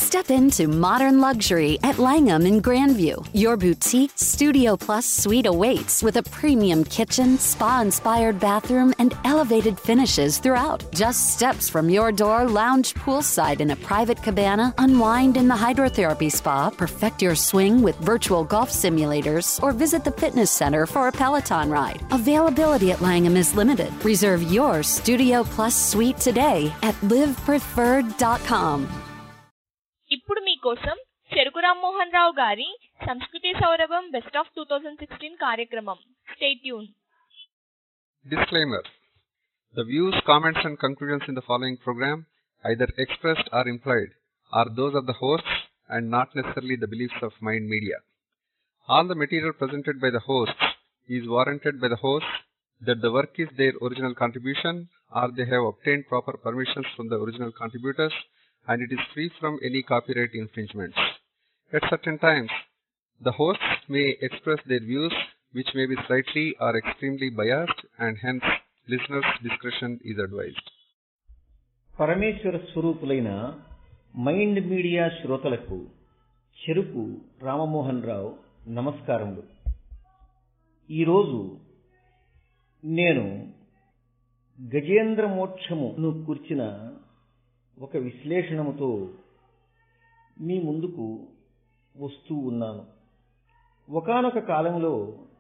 Step into modern luxury at Langham in Grandview. Your boutique Studio Plus suite awaits with a premium kitchen, spa inspired bathroom, and elevated finishes throughout. Just steps from your door, lounge poolside in a private cabana, unwind in the hydrotherapy spa, perfect your swing with virtual golf simulators, or visit the fitness center for a Peloton ride. Availability at Langham is limited. Reserve your Studio Plus suite today at livepreferred.com. ఇప్పుడు మీకోసం చెరుకు రామ్మోహన్ రావు గారి సంస్కృతి సౌరభం best of two thousand sixteen కార్యక్రమం stay tuned Disclaimer The views, comments, and conclusions in the following program, either expressed or implied, are those of the hosts and not necessarily the beliefs of Mind Media. All the material presented by the hosts is warranted by the hosts that the work is their original contribution or they have obtained proper permissions from the original contributors and it is free from any copyright infringements. At certain times, the hosts may express their views which may be slightly or extremely biased and hence listeners' discretion is advised. పరమేశ్వర స్వరూపులైన Mind Media శ్రోతలకు చెరుకు రామమోహన్ రావు నమస్కారములు ఈరోజు నేను గజేంద్ర మోక్షమును కూర్చిన ఒక విశ్లేషణముతో మీ ముందుకు వస్తూ ఉన్నాను ఒకానొక కాలంలో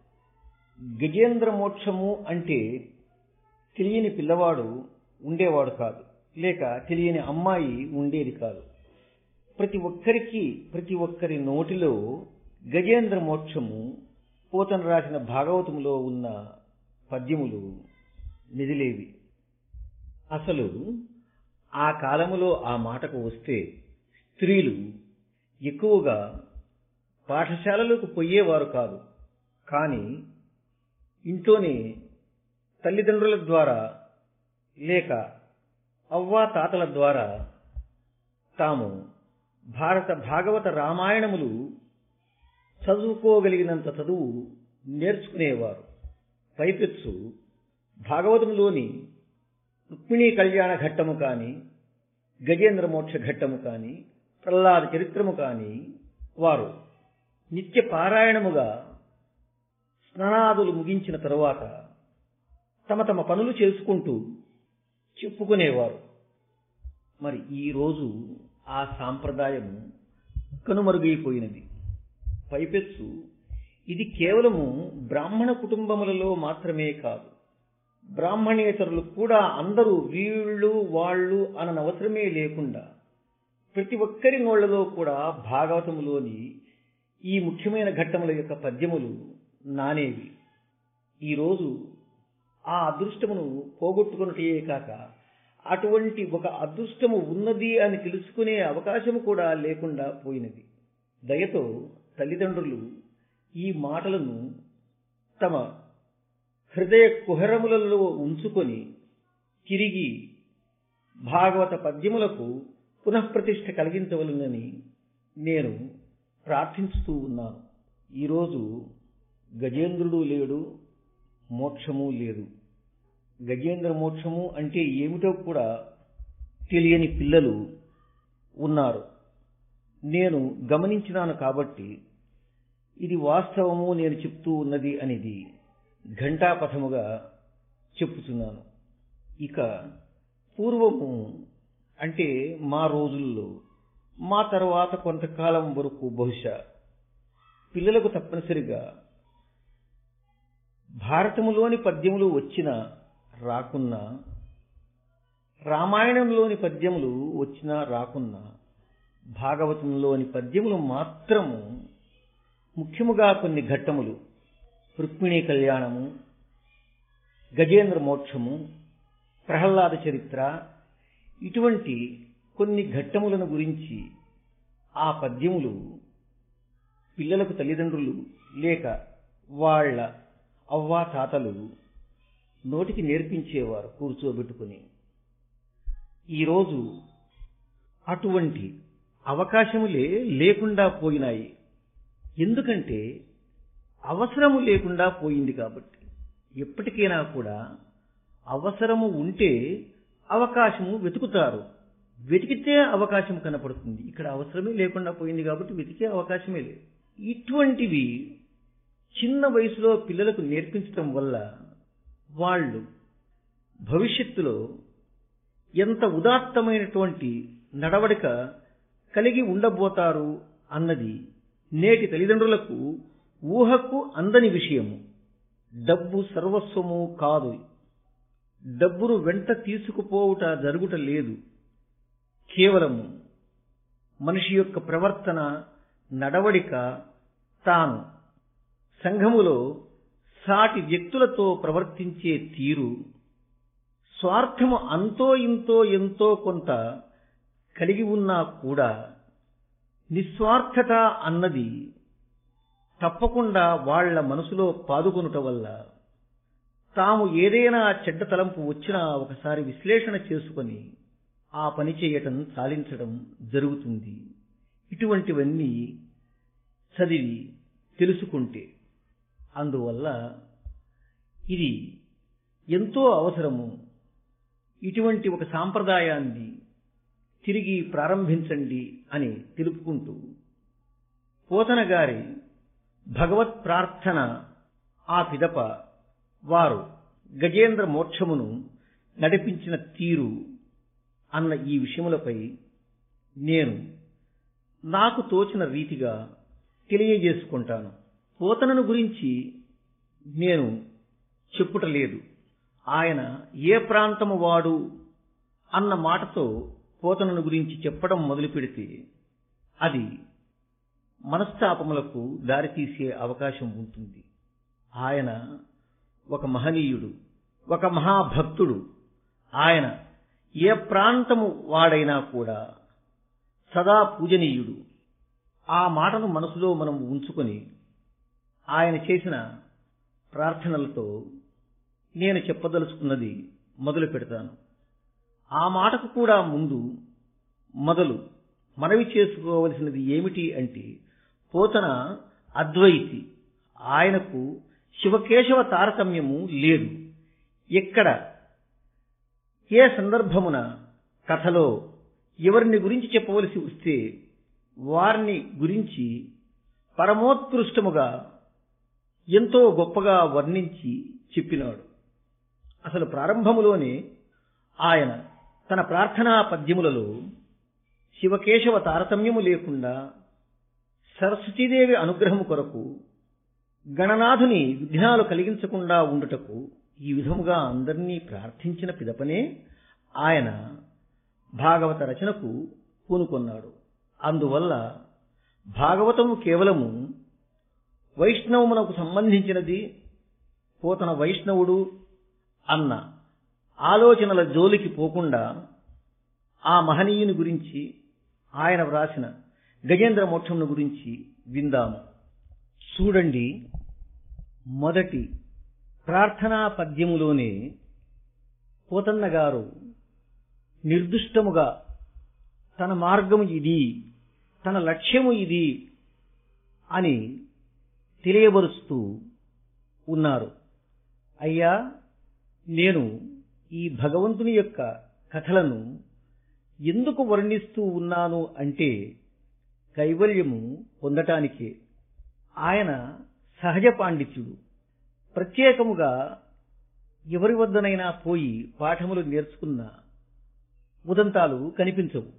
గజేంద్ర మోక్షము అంటే తెలియని పిల్లవాడు ఉండేవాడు కాదు లేక తెలియని అమ్మాయి ఉండేది కాదు ప్రతి ఒక్కరికి ప్రతి ఒక్కరి నోటిలో గజేంద్ర మోక్షము పోతన రాసిన భాగవతములో ఉన్న పద్యములు మెదిలేవి అసలు ఆ కాలములో ఆ మాటకు వస్తే స్త్రీలు ఎక్కువగా పాఠశాలలకు పోయేవారు కాదు కానీ ఇంట్లోనే తల్లిదండ్రుల ద్వారా లేక అవ్వా తాతల ద్వారా తాము భారత భాగవత రామాయణములు చదువుకోగలిగినంత చదువు నేర్చుకునేవారు పైపెచ్చు భాగవతంలోని రుక్మిణీ కళ్యాణ ఘట్టము కాని గజేంద్ర మోక్ష ఘట్టము కాని ప్రహ్లాద చరిత్రము కాని వారు నిత్య పారాయణముగా స్నానాదులు ముగించిన తరువాత తమ తమ పనులు చేసుకుంటూ చెప్పుకునేవారు మరి ఈరోజు ఆ సాంప్రదాయము కనుమరుగైపోయినది పైపెచ్చు ఇది కేవలము బ్రాహ్మణ కుటుంబములలో మాత్రమే కాదు బ్రాహ్మణేతరులు కూడా అందరూ వీళ్ళు వాళ్ళు అననవసరమే లేకుండా ప్రతి ఒక్కరి నోళ్లలో కూడా భాగవతములోని ఈ ముఖ్యమైన ఘట్టముల యొక్క పద్యములు నానేవి ఈరోజు ఆ అదృష్టమును పోగొట్టుకున్నటే కాక అటువంటి ఒక అదృష్టము ఉన్నది అని తెలుసుకునే అవకాశము కూడా లేకుండా పోయినది దయతో తల్లిదండ్రులు ఈ మాటలను తమ హృదయ కుహరములలో ఉంచుకొని తిరిగి భాగవత పద్యములకు పునఃప్రతిష్ఠ కలిగించవలనని నేను ప్రార్థించుతూ ఉన్నాను ఈరోజు గజేంద్రుడు లేడు మోక్షము లేదు గజేంద్ర మోక్షము అంటే ఏమిటో కూడా తెలియని పిల్లలు ఉన్నారు నేను గమనించినాను కాబట్టి ఇది వాస్తవము నేను చెప్తూ ఉన్నది అనేది ఘంటాపథముగా చెప్పుతున్నాను ఇక పూర్వము అంటే మా రోజుల్లో మా తర్వాత కొంతకాలం వరకు బహుశా పిల్లలకు తప్పనిసరిగా భారతములోని పద్యములు వచ్చిన రాకున్నా రామాయణంలోని పద్యములు వచ్చినా రాకున్నా భాగవతంలోని పద్యములు మాత్రము ముఖ్యముగా కొన్ని ఘట్టములు రుక్మిణీ కళ్యాణము గజేంద్ర మోక్షము ప్రహ్లాద చరిత్ర ఇటువంటి కొన్ని ఘట్టములను గురించి ఆ పద్యములు పిల్లలకు తల్లిదండ్రులు లేక వాళ్ళ అవ్వా తాతలు నోటికి నేర్పించేవారు కూర్చోబెట్టుకుని ఈరోజు అటువంటి అవకాశములే లేకుండా పోయినాయి ఎందుకంటే అవసరము లేకుండా పోయింది కాబట్టి ఎప్పటికైనా కూడా అవసరము ఉంటే అవకాశము వెతుకుతారు వెతికితే అవకాశం కనపడుతుంది ఇక్కడ అవసరమే లేకుండా పోయింది కాబట్టి వెతికే అవకాశమే లేదు ఇటువంటివి చిన్న వయసులో పిల్లలకు నేర్పించటం వల్ల వాళ్ళు భవిష్యత్తులో ఎంత ఉదాత్తమైనటువంటి నడవడిక కలిగి ఉండబోతారు అన్నది నేటి తల్లిదండ్రులకు ఊహకు అందని విషయము డబ్బు సర్వస్వము కాదు డబ్బును వెంట తీసుకుపోవుట జరుగుట లేదు కేవలము మనిషి యొక్క ప్రవర్తన నడవడిక తాను సంఘములో సాటి వ్యక్తులతో ప్రవర్తించే తీరు స్వార్థము అంతో ఇంతో ఎంతో కొంత కలిగి ఉన్నా కూడా నిస్వార్థత అన్నది తప్పకుండా వాళ్ల మనసులో పాదుకొనుట వల్ల తాము ఏదైనా చెడ్డ తలంపు వచ్చినా ఒకసారి విశ్లేషణ చేసుకొని ఆ పని చేయటం సాధించడం జరుగుతుంది ఇటువంటివన్నీ చదివి తెలుసుకుంటే అందువల్ల ఇది ఎంతో అవసరము ఇటువంటి ఒక సాంప్రదాయాన్ని తిరిగి ప్రారంభించండి అని తెలుపుకుంటూ పోతన గారి భగవత్ ప్రార్థన ఆ పిదప వారు గజేంద్ర మోక్షమును నడిపించిన తీరు అన్న ఈ విషయములపై నేను నాకు తోచిన రీతిగా తెలియజేసుకుంటాను పోతనను గురించి నేను చెప్పుటలేదు ఆయన ఏ ప్రాంతము వాడు అన్న మాటతో పోతనను గురించి చెప్పడం మొదలు పెడితే అది మనస్తాపములకు దారితీసే అవకాశం ఉంటుంది ఆయన ఒక మహనీయుడు ఒక మహాభక్తుడు ఆయన ఏ ప్రాంతము వాడైనా కూడా సదా పూజనీయుడు ఆ మాటను మనసులో మనం ఉంచుకొని ఆయన చేసిన ప్రార్థనలతో నేను చెప్పదలుచుకున్నది మొదలు పెడతాను ఆ మాటకు కూడా ముందు మొదలు మనవి చేసుకోవలసినది ఏమిటి అంటే పోతన అద్వైతి ఆయనకు శివకేశవ తారతమ్యము లేదు ఎక్కడ ఏ సందర్భమున కథలో ఎవరిని గురించి చెప్పవలసి వస్తే వారిని గురించి పరమోత్కృష్టముగా ఎంతో గొప్పగా వర్ణించి చెప్పినాడు అసలు ప్రారంభములోనే ఆయన తన ప్రార్థనా పద్యములలో శివకేశవ తారతమ్యము లేకుండా సరస్వతీదేవి అనుగ్రహము కొరకు గణనాథుని విఘ్నాలు కలిగించకుండా ఉండుటకు ఈ విధముగా అందరినీ ప్రార్థించిన పిదపనే ఆయన భాగవత రచనకు పూనుకొన్నాడు అందువల్ల భాగవతము కేవలము వైష్ణవమునకు సంబంధించినది పోతన వైష్ణవుడు అన్న ఆలోచనల జోలికి పోకుండా ఆ మహనీయుని గురించి ఆయన వ్రాసిన గజేంద్ర మోక్షమును గురించి విందాము చూడండి మొదటి ప్రార్థనా పద్యములోనే పోతన్న గారు నిర్దుష్టముగా తన మార్గము ఇది తన లక్ష్యము ఇది అని తెలియబరుస్తూ ఉన్నారు అయ్యా నేను ఈ భగవంతుని యొక్క కథలను ఎందుకు వర్ణిస్తూ ఉన్నాను అంటే కైవల్యము పొందటానికే ఆయన సహజ పాండిత్యుడు ప్రత్యేకముగా ఎవరి వద్దనైనా పోయి పాఠములు నేర్చుకున్న ఉదంతాలు కనిపించవు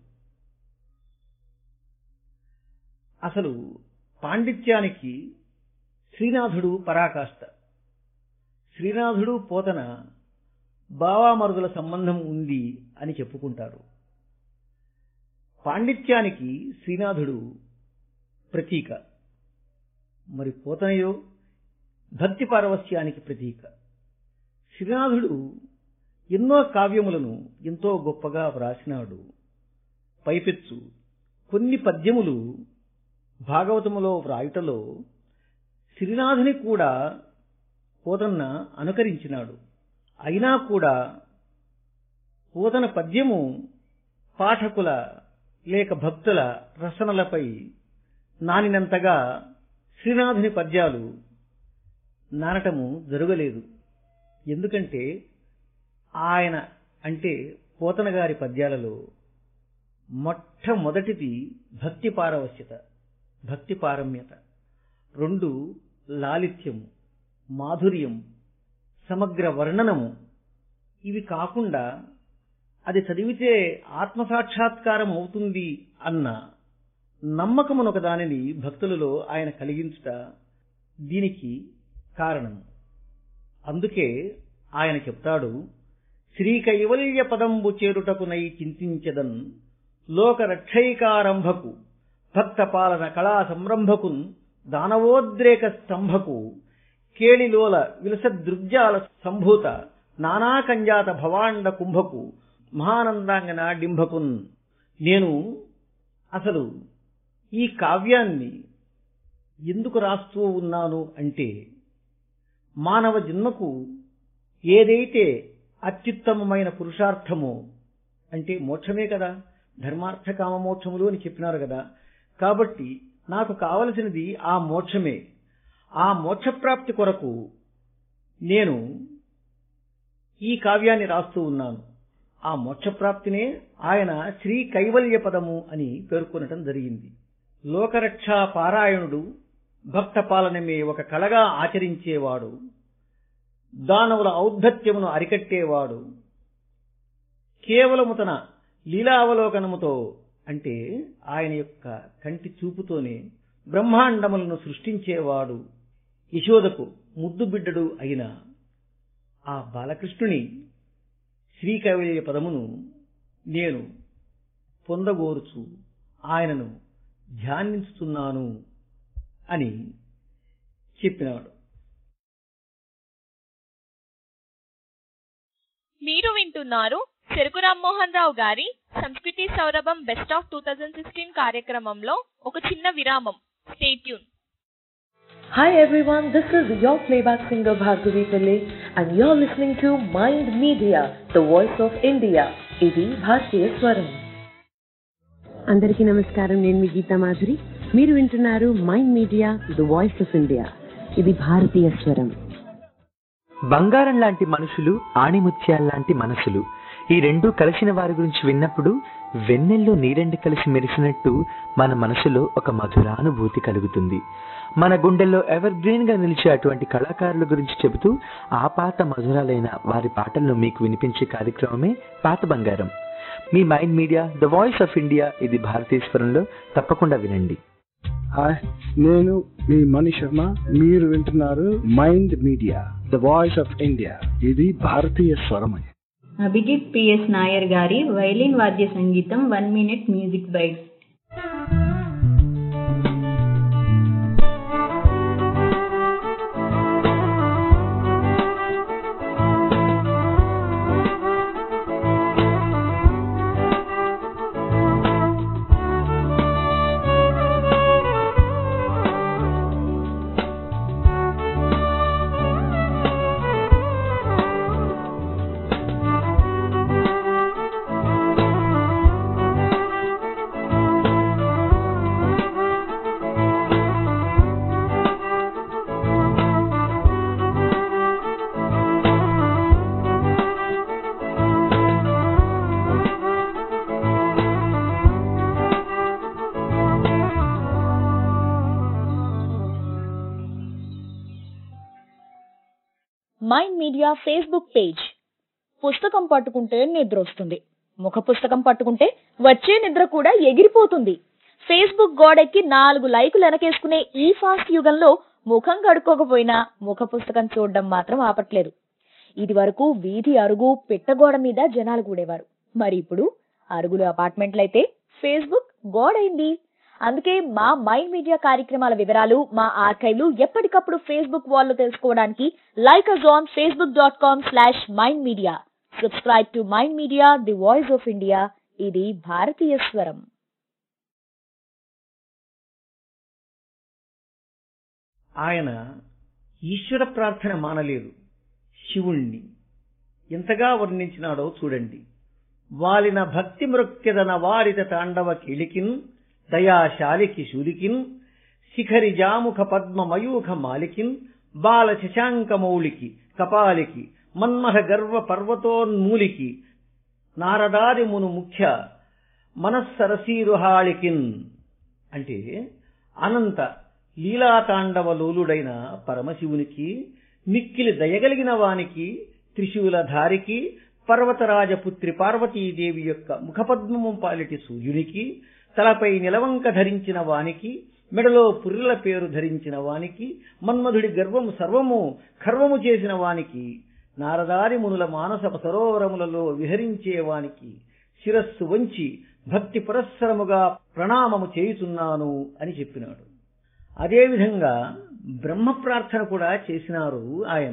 అసలు పాండిత్యానికి శ్రీనాథుడు పరాకాష్ట శ్రీనాథుడు పోతన బావామరుదుల సంబంధం ఉంది అని చెప్పుకుంటారు పాండిత్యానికి శ్రీనాథుడు ప్రతీక మరి పోతనయో భక్తి పారవస్యానికి ప్రతీక శ్రీనాథుడు ఎన్నో కావ్యములను ఎంతో గొప్పగా వ్రాసినాడు పైపెచ్చు కొన్ని పద్యములు భాగవతములో వ్రాయుటలో శ్రీనాథుని కూడా పోతన్న అనుకరించినాడు అయినా కూడా పోతన పద్యము పాఠకుల లేక భక్తుల రసనలపై నానినంతగా శ్రీనాథుని పద్యాలు నానటము జరగలేదు ఎందుకంటే ఆయన అంటే పోతన గారి పద్యాలలో మొట్టమొదటిది భక్తి పారవశ్యత భక్తి పారమ్యత రెండు లాలిత్యము మాధుర్యం సమగ్ర వర్ణనము ఇవి కాకుండా అది చదివితే ఆత్మసాక్షాత్కారం అవుతుంది అన్న నమ్మకమునొక దానిని భక్తులలో ఆయన కలిగించుట దీనికి కారణము అందుకే ఆయన చెప్తాడు శ్రీ కైవల్య పదంబు చేరుటకునై చింతించదన్ లోకరక్షైకారంభకు భక్త పాలన కళా సంరంభకున్ దానవోద్రేక స్తంభకు కేళిలోల విలసదృగ్జాల సంభూత నానాకంజాత భవాండ కుంభకు మహానందాంగన డింభకున్ నేను అసలు ఈ కావ్యాన్ని ఎందుకు రాస్తూ ఉన్నాను అంటే మానవ జన్మకు ఏదైతే అత్యుత్తమమైన పురుషార్థమో అంటే మోక్షమే కదా ధర్మార్థ కామ మోక్షములు అని చెప్పినారు కదా కాబట్టి నాకు కావలసినది ఆ మోక్షమే ఆ మోక్షప్రాప్తి కొరకు నేను ఈ కావ్యాన్ని రాస్తూ ఉన్నాను ఆ మోక్షప్రాప్తినే ఆయన శ్రీ కైవల్య పదము అని పేర్కొనటం జరిగింది లోకరక్షా పారాయణుడు భక్త పాలనమే ఒక కళగా ఆచరించేవాడు దానవుల ఔద్ధత్యమును అరికట్టేవాడు కేవలము తన లీలావలోకనముతో అంటే ఆయన యొక్క కంటి చూపుతోనే బ్రహ్మాండములను సృష్టించేవాడు యశోదకు ముద్దు బిడ్డడు అయిన ఆ బాలకృష్ణుని శ్రీకైవల్య పదమును నేను పొందగోరుచు ఆయనను ధ్యానించుతున్నాను అని చెప్పినాడు మీరు వింటున్నారు చెరుకు రామ్మోహన్ రావు గారి సంస్కృతి సౌరభం best of two thousand sixteen కార్యక్రమంలో ఒక చిన్న విరామం stay tuned Hi everyone, this is your playback singer Bhargavi Pillai and you're listening to Mind Media, the voice of India. ఇది భారతీయ స్వరం అందరికీ నమస్కారం నేను మీ గీతా మాధురి మీరు వింటున్నారు Mind Media the voice of India ఇది భారతీయ స్వరం బంగారం లాంటి మనుషులు ఆణిముత్యాల్లాంటి మనసులు ఈ రెండు కలిసిన వారి గురించి విన్నప్పుడు వెన్నెల్లో నీరెండు కలిసి మెరిసినట్టు మన మనసులో ఒక మధురానుభూతి కలుగుతుంది మన గుండెల్లో ఎవర్ గ్రీన్ గా నిలిచే అటువంటి కళాకారుల గురించి చెబుతూ ఆ పాత మధురాలైన వారి పాటలను మీకు వినిపించే కార్యక్రమమే పాత బంగారం మీ Mind Media the voice of India ఇది భారతీశ్వరంలో తప్పకుండా వినండి హాయ్ నేను మీ మణి శర్మ మీరు వింటున్నారు Mind Media the voice of India ఇది భారతీయ స్వరమయ అభిజిత్ పిఎస్ నాయర్ గారి వైలిన్ వాద్య సంగీతం one minute music bites Mind Media Facebook page పుస్తకం పట్టుకుంటే నిద్ర వస్తుంది ముఖ పుస్తకం పట్టుకుంటే వచ్చే నిద్ర కూడా ఎగిరిపోతుంది ఫేస్బుక్ గోడెక్కి నాలుగు లైకులు వెనకేసుకునే ఈ ఫాస్ట్ యుగంలో ముఖం కడుక్కోకపోయినా ముఖ పుస్తకం చూడడం మాత్రం ఆపట్లేదు ఇది వరకు వీధి అరుగు పిట్టగోడ మీద జనాలు కూడేవారు మరి ఇప్పుడు అరుగులు అపార్ట్మెంట్లయితే ఫేస్బుక్ గోడైంది అందుకే మా మైండ్ మీడియా కార్యక్రమాల వివరాలు మా ఆర్కైవ్లు ఎప్పటికప్పుడు ఫేస్బుక్ వాల్లో తెలుసుకోవడానికి like us on Facebook dot com slash Mind Media subscribe to Mind Media the voice of India ఇది భారతీయ స్వరం ఆయన ఈశ్వర ప్రార్థన మానలేదు శివుణ్ణి ఎంతగా వర్ణించినాడో చూడండి వాలిన భక్తి మృక్కెదన వారిత తాండవ కిళికిన్ దయాశాలికి శూలికిన్ శిఖరి జాముఖ పద్మ మయూఖ మాలికిన్ బాల శశాంక మౌళికి కపాలికి మన్మథ గర్వ పర్వతోన్మూలికి నారదాది మును ముఖ్య మనస్సరసీరుహాళికిన్ అంటే అనంత లీలాతాండవలోలుడైన పరమశివునికి మిక్కిలి దయగలిగిన వానికి త్రిశూలధారికి పర్వతరాజపుత్రి పార్వతీదేవి యొక్క ముఖపద్మము పాలిటి సూర్యునికి తలపై నిలవంక ధరించిన వానికి మెడలో పుర్రెల పేరు ధరించిన వానికి మన్మధుడి గర్వము సర్వము ఖర్వము చేసిన వానికి నారదారి మునుల మానస సరోవరములలో విహరించే వానికి శిరస్సు వంచి భక్తి పురస్సరముగా ప్రణామము చేయుచున్నాను అని చెప్పినాడు అదేవిధంగా బ్రహ్మ ప్రార్థన కూడా చేసినారు ఆయన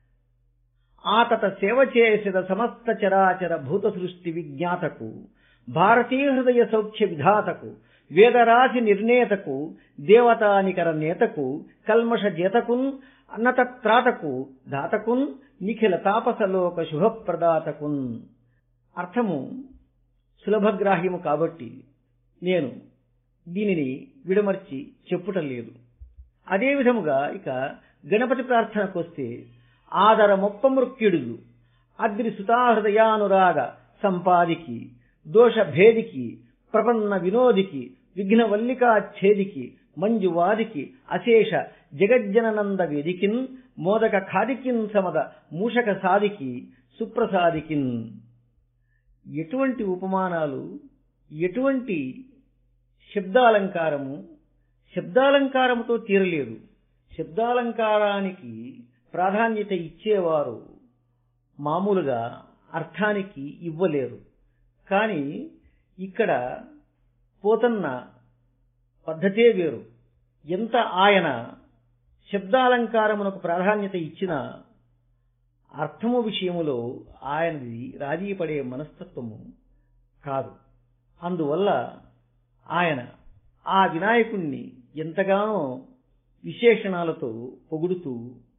ఆతత సేవ చేసిన సమస్త చరాచర భూత సృష్టి విజ్ఞాతకు భారతీయ హృదయ సౌఖ్య విధాతకు వేదరాశి నిర్ణేతకు దేవతానికర నేతకు కల్మష జేతకున్ అన్నతత్రాతకు దాతకున్ నిఖిల తాపసలోక శుభప్రదాతకున్ అర్థము సులభగ్రాహ్యము కాబట్టి నేను దీనిని విడమర్చి చెప్పుటం లేదు అదే విధముగా ఇక గణపతి ప్రార్థనకొస్తే ఆదర మొప్ప మృక్యుడులు అద్రి సుతాహృదయానురాగ సంపాదికి దోష భేదికి ప్రపన్న వినోదికి విఘ్నవల్లికాఛేదికి మంజువాదికి అశేష జగజ్జననంద వేదికిన్ మోదక ఖాదికిన్ సమద మూషక సాదికి సుప్రసాదికిన్ ఎటువంటి ఉపమానాలు ఎటువంటి శబ్దాలంకారము శబ్దాలంకారముతో తీరలేదు శబ్దాలంకారానికి ప్రాధాన్యత ఇచ్చేవారు మామూలుగా అర్థానికి ఇవ్వలేరు కానీ ఇక్కడ పోతన్న పద్ధతే వేరు ఎంత ఆయన శబ్దాలంకారమునకు ప్రాధాన్యత ఇచ్చినా అర్థము విషయములో ఆయనది రాజీ పడే మనస్తత్వము కాదు అందువల్ల ఆయన ఆ వినాయకుణ్ణి ఎంతగానో విశేషణాలతో పొగుడుతూ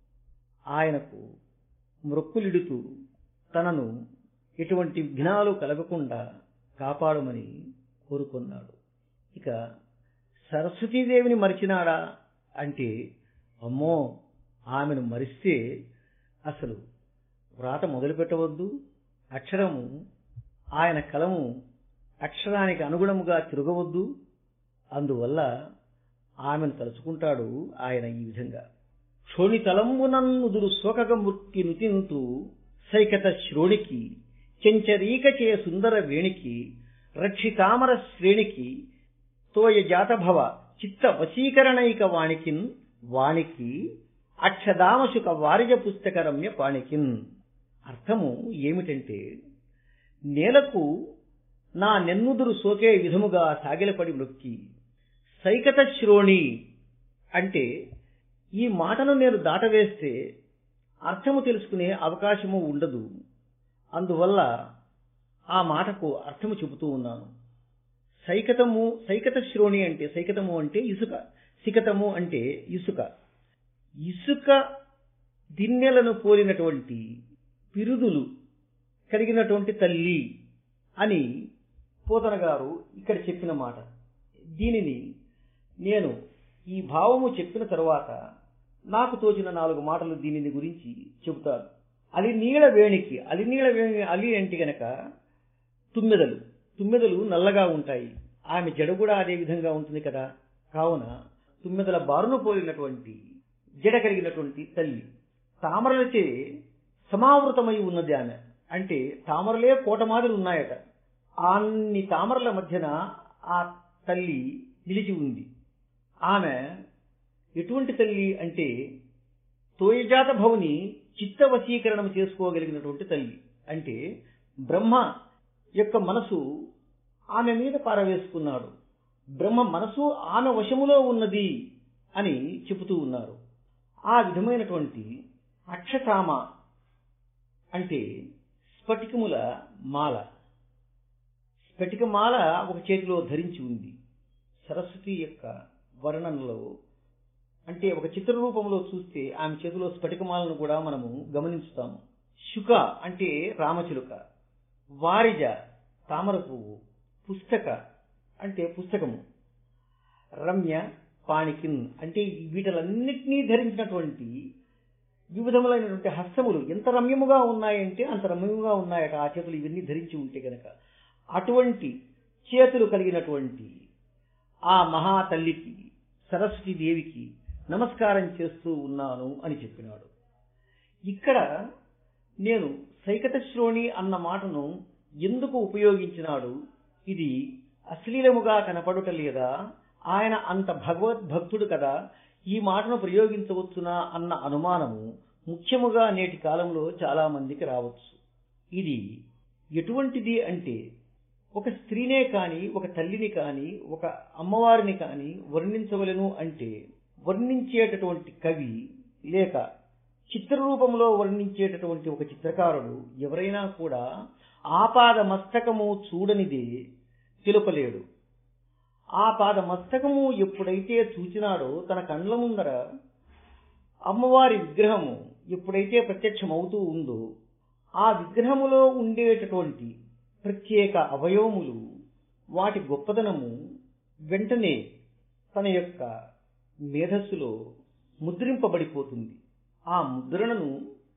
ఆయనకు మ్రొక్కులిడుతూ తనను ఎటువంటి విఘ్నాలు కలగకుండా కాపాడమని కోరుకున్నాడు ఇక సరస్వతీదేవిని మరిచినాడా అంటే అమ్మో ఆమెను మరిస్తే అసలు వ్రాత మొదలు పెట్టవద్దు అక్షరము ఆయన కలము అక్షరానికి అనుగుణముగా తిరగవద్దు అందువల్ల ఆమెను తలుచుకుంటాడు ఆయన ఈ విధంగా క్షోణితలంబునన్నుదురు శోకగ మృత్యు నుతింతు సైకత శ్రోణికి చెంచరీక చే సుందర వేణికి రక్షితామర శ్రేణికి తోయ జాతభవ చిత్త వశీకరణైక వాణికిన్ వాణికి అక్షదామశుక వారిజ పుస్తక రమ్య పాణికిన్ అర్థము ఏమిటంటే నేలకు నా నెన్నుదురు సోకే విధముగా సాగిలపడి మృక్కి సైకత శ్రోణి అంటే ఈ మాటను నేను దాటవేస్తే అర్థము తెలుసుకునే అవకాశము ఉండదు అందువల్ల ఆ మాటకు అర్థము చెబుతూ ఉన్నాను సైకతము సైకత శ్రోణి అంటే సైకతము అంటే ఇసుక సికతము అంటే ఇసుక ఇసుక దిన్నెలను పోలినటువంటి పిరుదులు కలిగినటువంటి తల్లి అని పోతన గారు ఇక్కడ చెప్పిన మాట దీనిని నేను ఈ భావము చెప్పిన తరువాత నాకు తోచిన నాలుగు మాటలు దీనిని గురించి చెబుతాను అలి నీళ్ళ వేణికి అలి నీళ్ళ వేణి అలి అంటే గనక తుమ్మెదలు తుమ్మెదలు నల్లగా ఉంటాయి ఆమె జడ కూడా అదే విధంగా ఉంటుంది కదా కావున తుమ్మెదల బారును పోలినటువంటి జడ కలిగినటువంటి తల్లి తామరలచే సమావృతమై ఉన్నది ఆమె అంటే తామరలే కోట మాదిరి ఉన్నాయట అన్ని తామరల మధ్యన ఆ తల్లి నిలిచి ఉంది ఆమె ఎటువంటి తల్లి అంటే తోయజాత భవుని చిత్త వశీకరణం చేసుకోగలిగినటువంటి తల్లి అంటే బ్రహ్మ యొక్క మనసు ఆమె మీద పారవేసుకున్నాడు బ్రహ్మ మనసు ఆమె వశములో ఉన్నది అని చెబుతూ ఉన్నారు ఆ విధమైనటువంటి అక్షతామ అంటే స్ఫటికముల మాల స్ఫటికమాల ఒక చేతిలో ధరించి ఉంది సరస్వతి యొక్క వర్ణనలో అంటే ఒక చిత్ర రూపంలో చూస్తే ఆమె చేతిలో స్ఫటికమాలను కూడా మనము గమనిస్తాము శుక అంటే రామచిలుక వారిజ తామర పువ్వు పుస్తక అంటే పుస్తకము రమ్య పాణికిన్ అంటే వీటలన్నిటినీ ధరించినటువంటి వివిధములైనటువంటి హస్తములు ఎంత రమ్యముగా ఉన్నాయంటే అంత రమ్యముగా ఉన్నాయట ఆ చేతులు ఇవన్నీ ధరించి ఉంటే గనక అటువంటి చేతులు కలిగినటువంటి ఆ మహా తల్లికి సరస్వతి దేవికి నమస్కారం చేస్తూ ఉన్నాను అని చెప్పినాడు ఇక్కడ నేను సైకత శ్రోణి అన్న మాటను ఎందుకు ఉపయోగించినాడు ఇది అశ్లీలముగా కనపడుట లేదా ఆయన అంత భగవద్భక్తుడు కదా ఈ మాటను ప్రయోగించవచ్చునా అన్న అనుమానము ముఖ్యముగా నేటి కాలంలో చాలా మందికి రావచ్చు ఇది ఎటువంటిది అంటే ఒక స్త్రీనే కాని ఒక తల్లిని కాని ఒక అమ్మవారిని కాని వర్ణించవలను అంటే వర్ణించేటటువంటి కవి లేక చిత్రరూపంలో వర్ణించేటటువంటి ఒక చిత్రకారుడు ఎవరైనా కూడా ఆపాద మస్తకము చూడనిదే తెలుపలేడు ఆ పాద మస్తకము ఎప్పుడైతే చూచినాడో తన కండ్ల ముందర అమ్మవారి విగ్రహము ఎప్పుడైతే ప్రత్యక్షమవుతూ ఉందో ఆ విగ్రహములో ఉండేటటువంటి ప్రత్యేక అవయవములు వాటి గొప్పదనము వెంటనే తన యొక్క మేధస్సులో ముద్రింపబడిపోతుంది ఆ ముద్రణను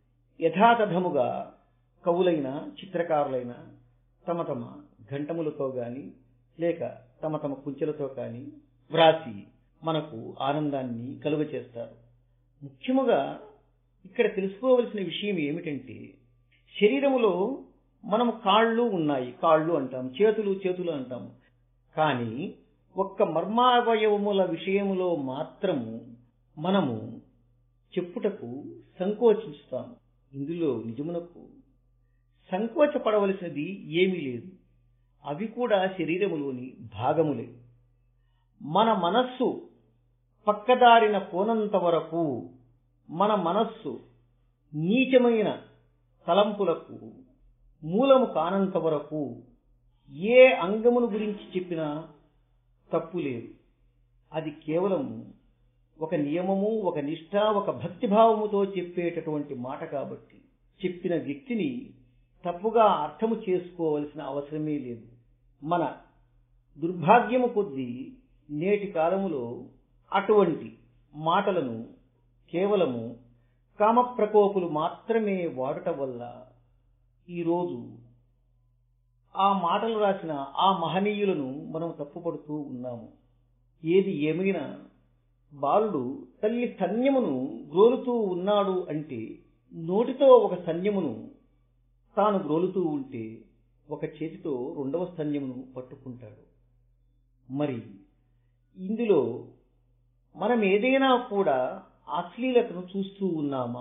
యథాతథముగా కవులైన చిత్రకారులైన తమ తమ ఘంటములతో గాని లేక తమ తమ కుంచెలతో కాని వ్రాసి మనకు ఆనందాన్ని కలుగ చేస్తారు ముఖ్యముగా ఇక్కడ తెలుసుకోవలసిన విషయం ఏమిటంటే శరీరములో మనము కాళ్ళు ఉన్నాయి కాళ్ళు అంటాం చేతులు చేతులు అంటాం కానీ ఒక్క మర్మావయవముల విషయములో మాత్రము మనము చెప్పుటకు సంకోచిస్తాము ఇందులో నిజమునకు సంకోచపడవలసినది ఏమీ లేదు అవి కూడా శరీరములోని భాగములే మన మనస్సు పక్కదారిన పోనంత వరకు మన మనస్సు నీచమైన తలంపులకు మూలము కానంత వరకు ఏ అంగమును గురించి చెప్పినా తప్పు లేదు అది కేవలం ఒక నియమము ఒక నిష్ఠ ఒక భక్తిభావముతో చెప్పేటటువంటి మాట కాబట్టి చెప్పిన వ్యక్తిని తప్పుగా అర్థము చేసుకోవలసిన అవసరమే లేదు మన దుర్భాగ్యము కొద్దీ నేటి కాలములో అటువంటి మాటలను కేవలము కామ ప్రకోపులు మాత్రమే వాడటం వల్ల ఈరోజు ఆ మాటలు రాసిన ఆ మహనీయులను మనం తప్పుపడుతూ ఉన్నాము ఏది ఏమైనా బాలుడు తల్లి సన్యమును గ్రోలుతూ ఉన్నాడు అంటే నోటితో ఒక సన్యమును తాను గ్రోలుతూ ఉంటే ఒక చేతితో రెండవ స్తన్యమును పట్టుకుంటాడు మరి ఇందులో మనం ఏదైనా కూడా అశ్లీలతను చూస్తూ ఉన్నామా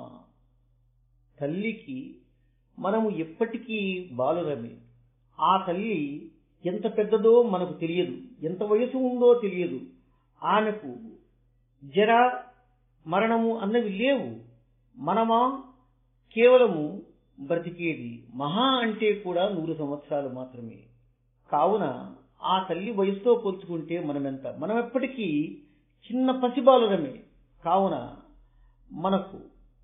తల్లికి మనము ఎప్పటికీ బాలురమే ఆ తల్లి ఎంత పెద్దదో మనకు తెలియదు ఎంత వయసు ఉందో తెలియదు ఆమెకు జర మరణము అన్నవి లేవు మనమా కేవలము బ్రతికేది మహా అంటే కూడా నూరు సంవత్సరాలు మాత్రమే కావున ఆ తల్లి వయసుతో పోల్చుకుంటే మనమెంత మనం ఎప్పటికీ చిన్న పసిబాలురమే కావున మనకు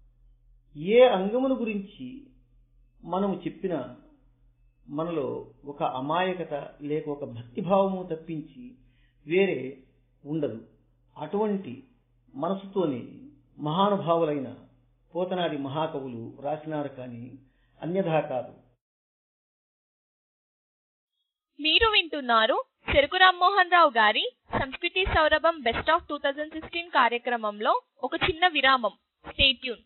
ఏ అంగమును గురించి మనము చెప్పినా మనలో ఒక అమాయకత లేక ఒక భక్తిభావము తప్పించి వేరే ఉండదు అటువంటి మనసుతోనే మహానుభావులైన పోతనాడి మహాకవులు రాసినారు కానీ అన్యథా కాదు మీరు వింటున్నారు చెరుకు రామ్మోహన్ రావు గారి సంస్కృతి సౌరభం best of two thousand sixteen కార్యక్రమంలో ఒక చిన్న విరామం stay tuned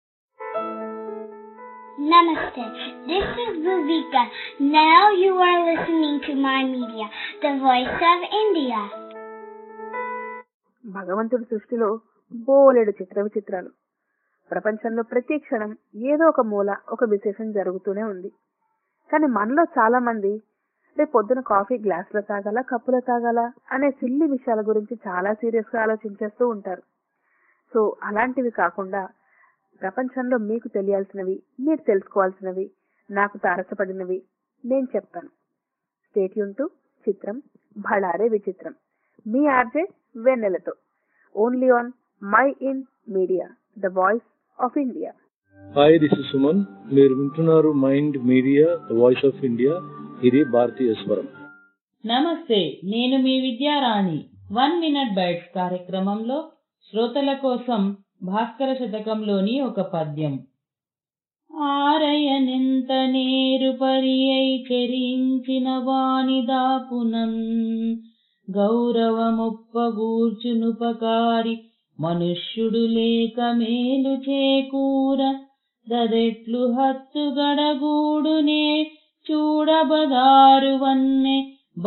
Namaste. This is Bhuvika. Now you are listening to my media, the voice of India. భగవంతుడి సృష్టిలో బోలెడు చిత్ర విచిత్రాలు ప్రపంచంలో ప్రతి క్షణం ఏదో ఒక మూల ఒక విశేషం జరుగుతూనే ఉంది కానీ మనలో చాలా మంది రేపు పొద్దున కాఫీ గ్లాసులో తాగాల కప్పులో తాగాల అనే సిల్లి విషయాల గురించి చాలా సీరియస్ గా ఆలోచించేస్తూ ఉంటారు సో అలాంటివి కాకుండా ప్రపంచంలో మీకు తెలియాల్సినవి మీరు తెలుసుకోవాల్సినవి నాకు తారసపడినవి నేను చెప్తాను స్టేట్యూన్ టు చిత్రం భళారే విచిత్రం మీ ఆర్జే వెన్నెలతో only on Mind Media the voice of India hi this is Suman మీరు వింటున్నారు Mind Media the voice of India ఇది భారతీయ స్వరం నమస్తే నేను మీ విద్యారాణి వన్ మినిట్ బైట్స్ కార్యక్రమంలో శ్రోతల కోసం భాస్కర శతకంలోని ఒక పద్యం ఆరయనెంత నేరు పరియై చెరించిన వాని దాపునన్ గౌరవమొప్పగూర్చునుపకారి మనుష్యుడు లేక మేలు చేకూర దదెట్లు హత్తు గడగూడునే చూడబదారు వన్నె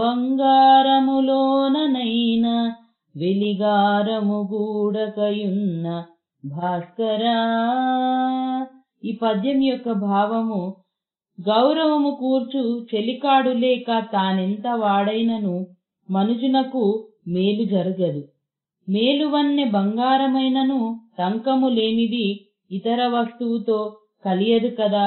బంగారములోననైన వెలిగారము గూడకయున్న భాస్కరా ఈ పద్యం యొక్క భావము గౌరవము కూర్చు చెలికాడు లేక తానెంత వాడైనను మనుజునకు మేలు జరగదు మేలువన్నె బంగారమైనను టంకము లేనిది ఇతర వస్తువుతో కలియదు కదా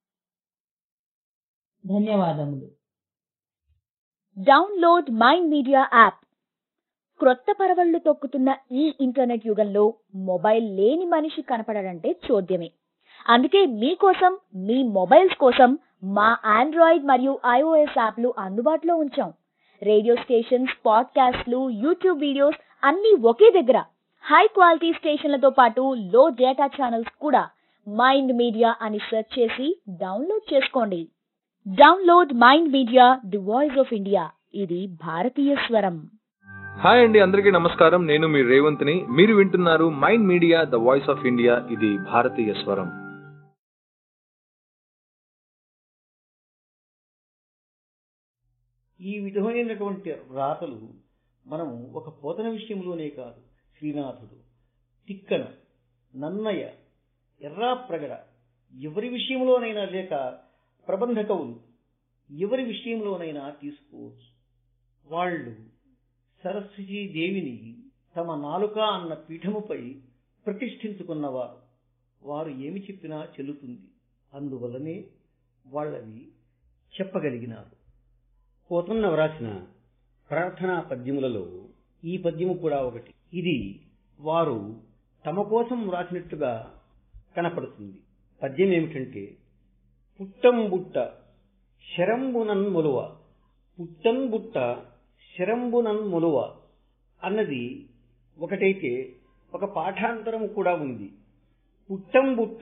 ధన్యవాదములు డౌన్లోడ్ మైండ్ మీడియా యాప్ క్రొత్త పరవళ్లు తొక్కుతున్న ఈ ఇంటర్నెట్ యుగంలో మొబైల్ లేని మనిషి కనపడడంటే చోద్యమే అందుకే మీకోసం మీ మొబైల్స్ కోసం మా ఆండ్రాయిడ్ మరియు ఐఓఎస్ యాప్లు అందుబాటులో ఉంచాం రేడియో స్టేషన్స్ పాడ్కాస్ట్లు యూట్యూబ్ వీడియోస్ అన్నీ ఒకే దగ్గర హై క్వాలిటీ స్టేషన్లతో పాటు లో డేటా ఛానల్స్ కూడా మైండ్ మీడియా అని సెర్చ్ చేసి డౌన్లోడ్ చేసుకోండి download Mind Media the voice of India ఇది భారతీయ స్వరం హాయ్ అండి అందరికీ నమస్కారం నేను మీ రేవంత్ని మీరు వింటున్నారు Mind Media the voice of India ఇది భారతీయ స్వరం ఈ విధమైనటువంటి రాతలు మనం ఒక పోతన విషయంలోనే కాదు శ్రీనాథుడు తిక్కన నన్నయ్య ఎర్రాప్రగడ ఎవరి విషయంలోనైనా లేక ప్రబంధ కవులు ఎవరి విషయంలోనైనా తీసుకోవచ్చు వాళ్ళు సరస్వతీ దేవిని తమ నాలుక అన్న పీఠముపై ప్రతిష్ఠించుకున్నవారు వారు ఏమి చెప్పినా చెల్లుతుంది అందువల్లనే వాళ్ళని చెప్పగలిగినారు పోతన్న వ్రాసిన ప్రార్థనా పద్యములలో ఈ పద్యము కూడా ఒకటి ఇది వారు తమ కోసం వ్రాసినట్టుగా కనపడుతుంది పద్యం ఏమిటంటే పుట్టం బుట్ట శరంబునన్ మొలువ పుట్టన్ బుట్ట శరంబునన్ మొలువ అన్నది ఒకటైతే ఒక పాఠాంతరం కూడా ఉంది పుట్టం బుట్ట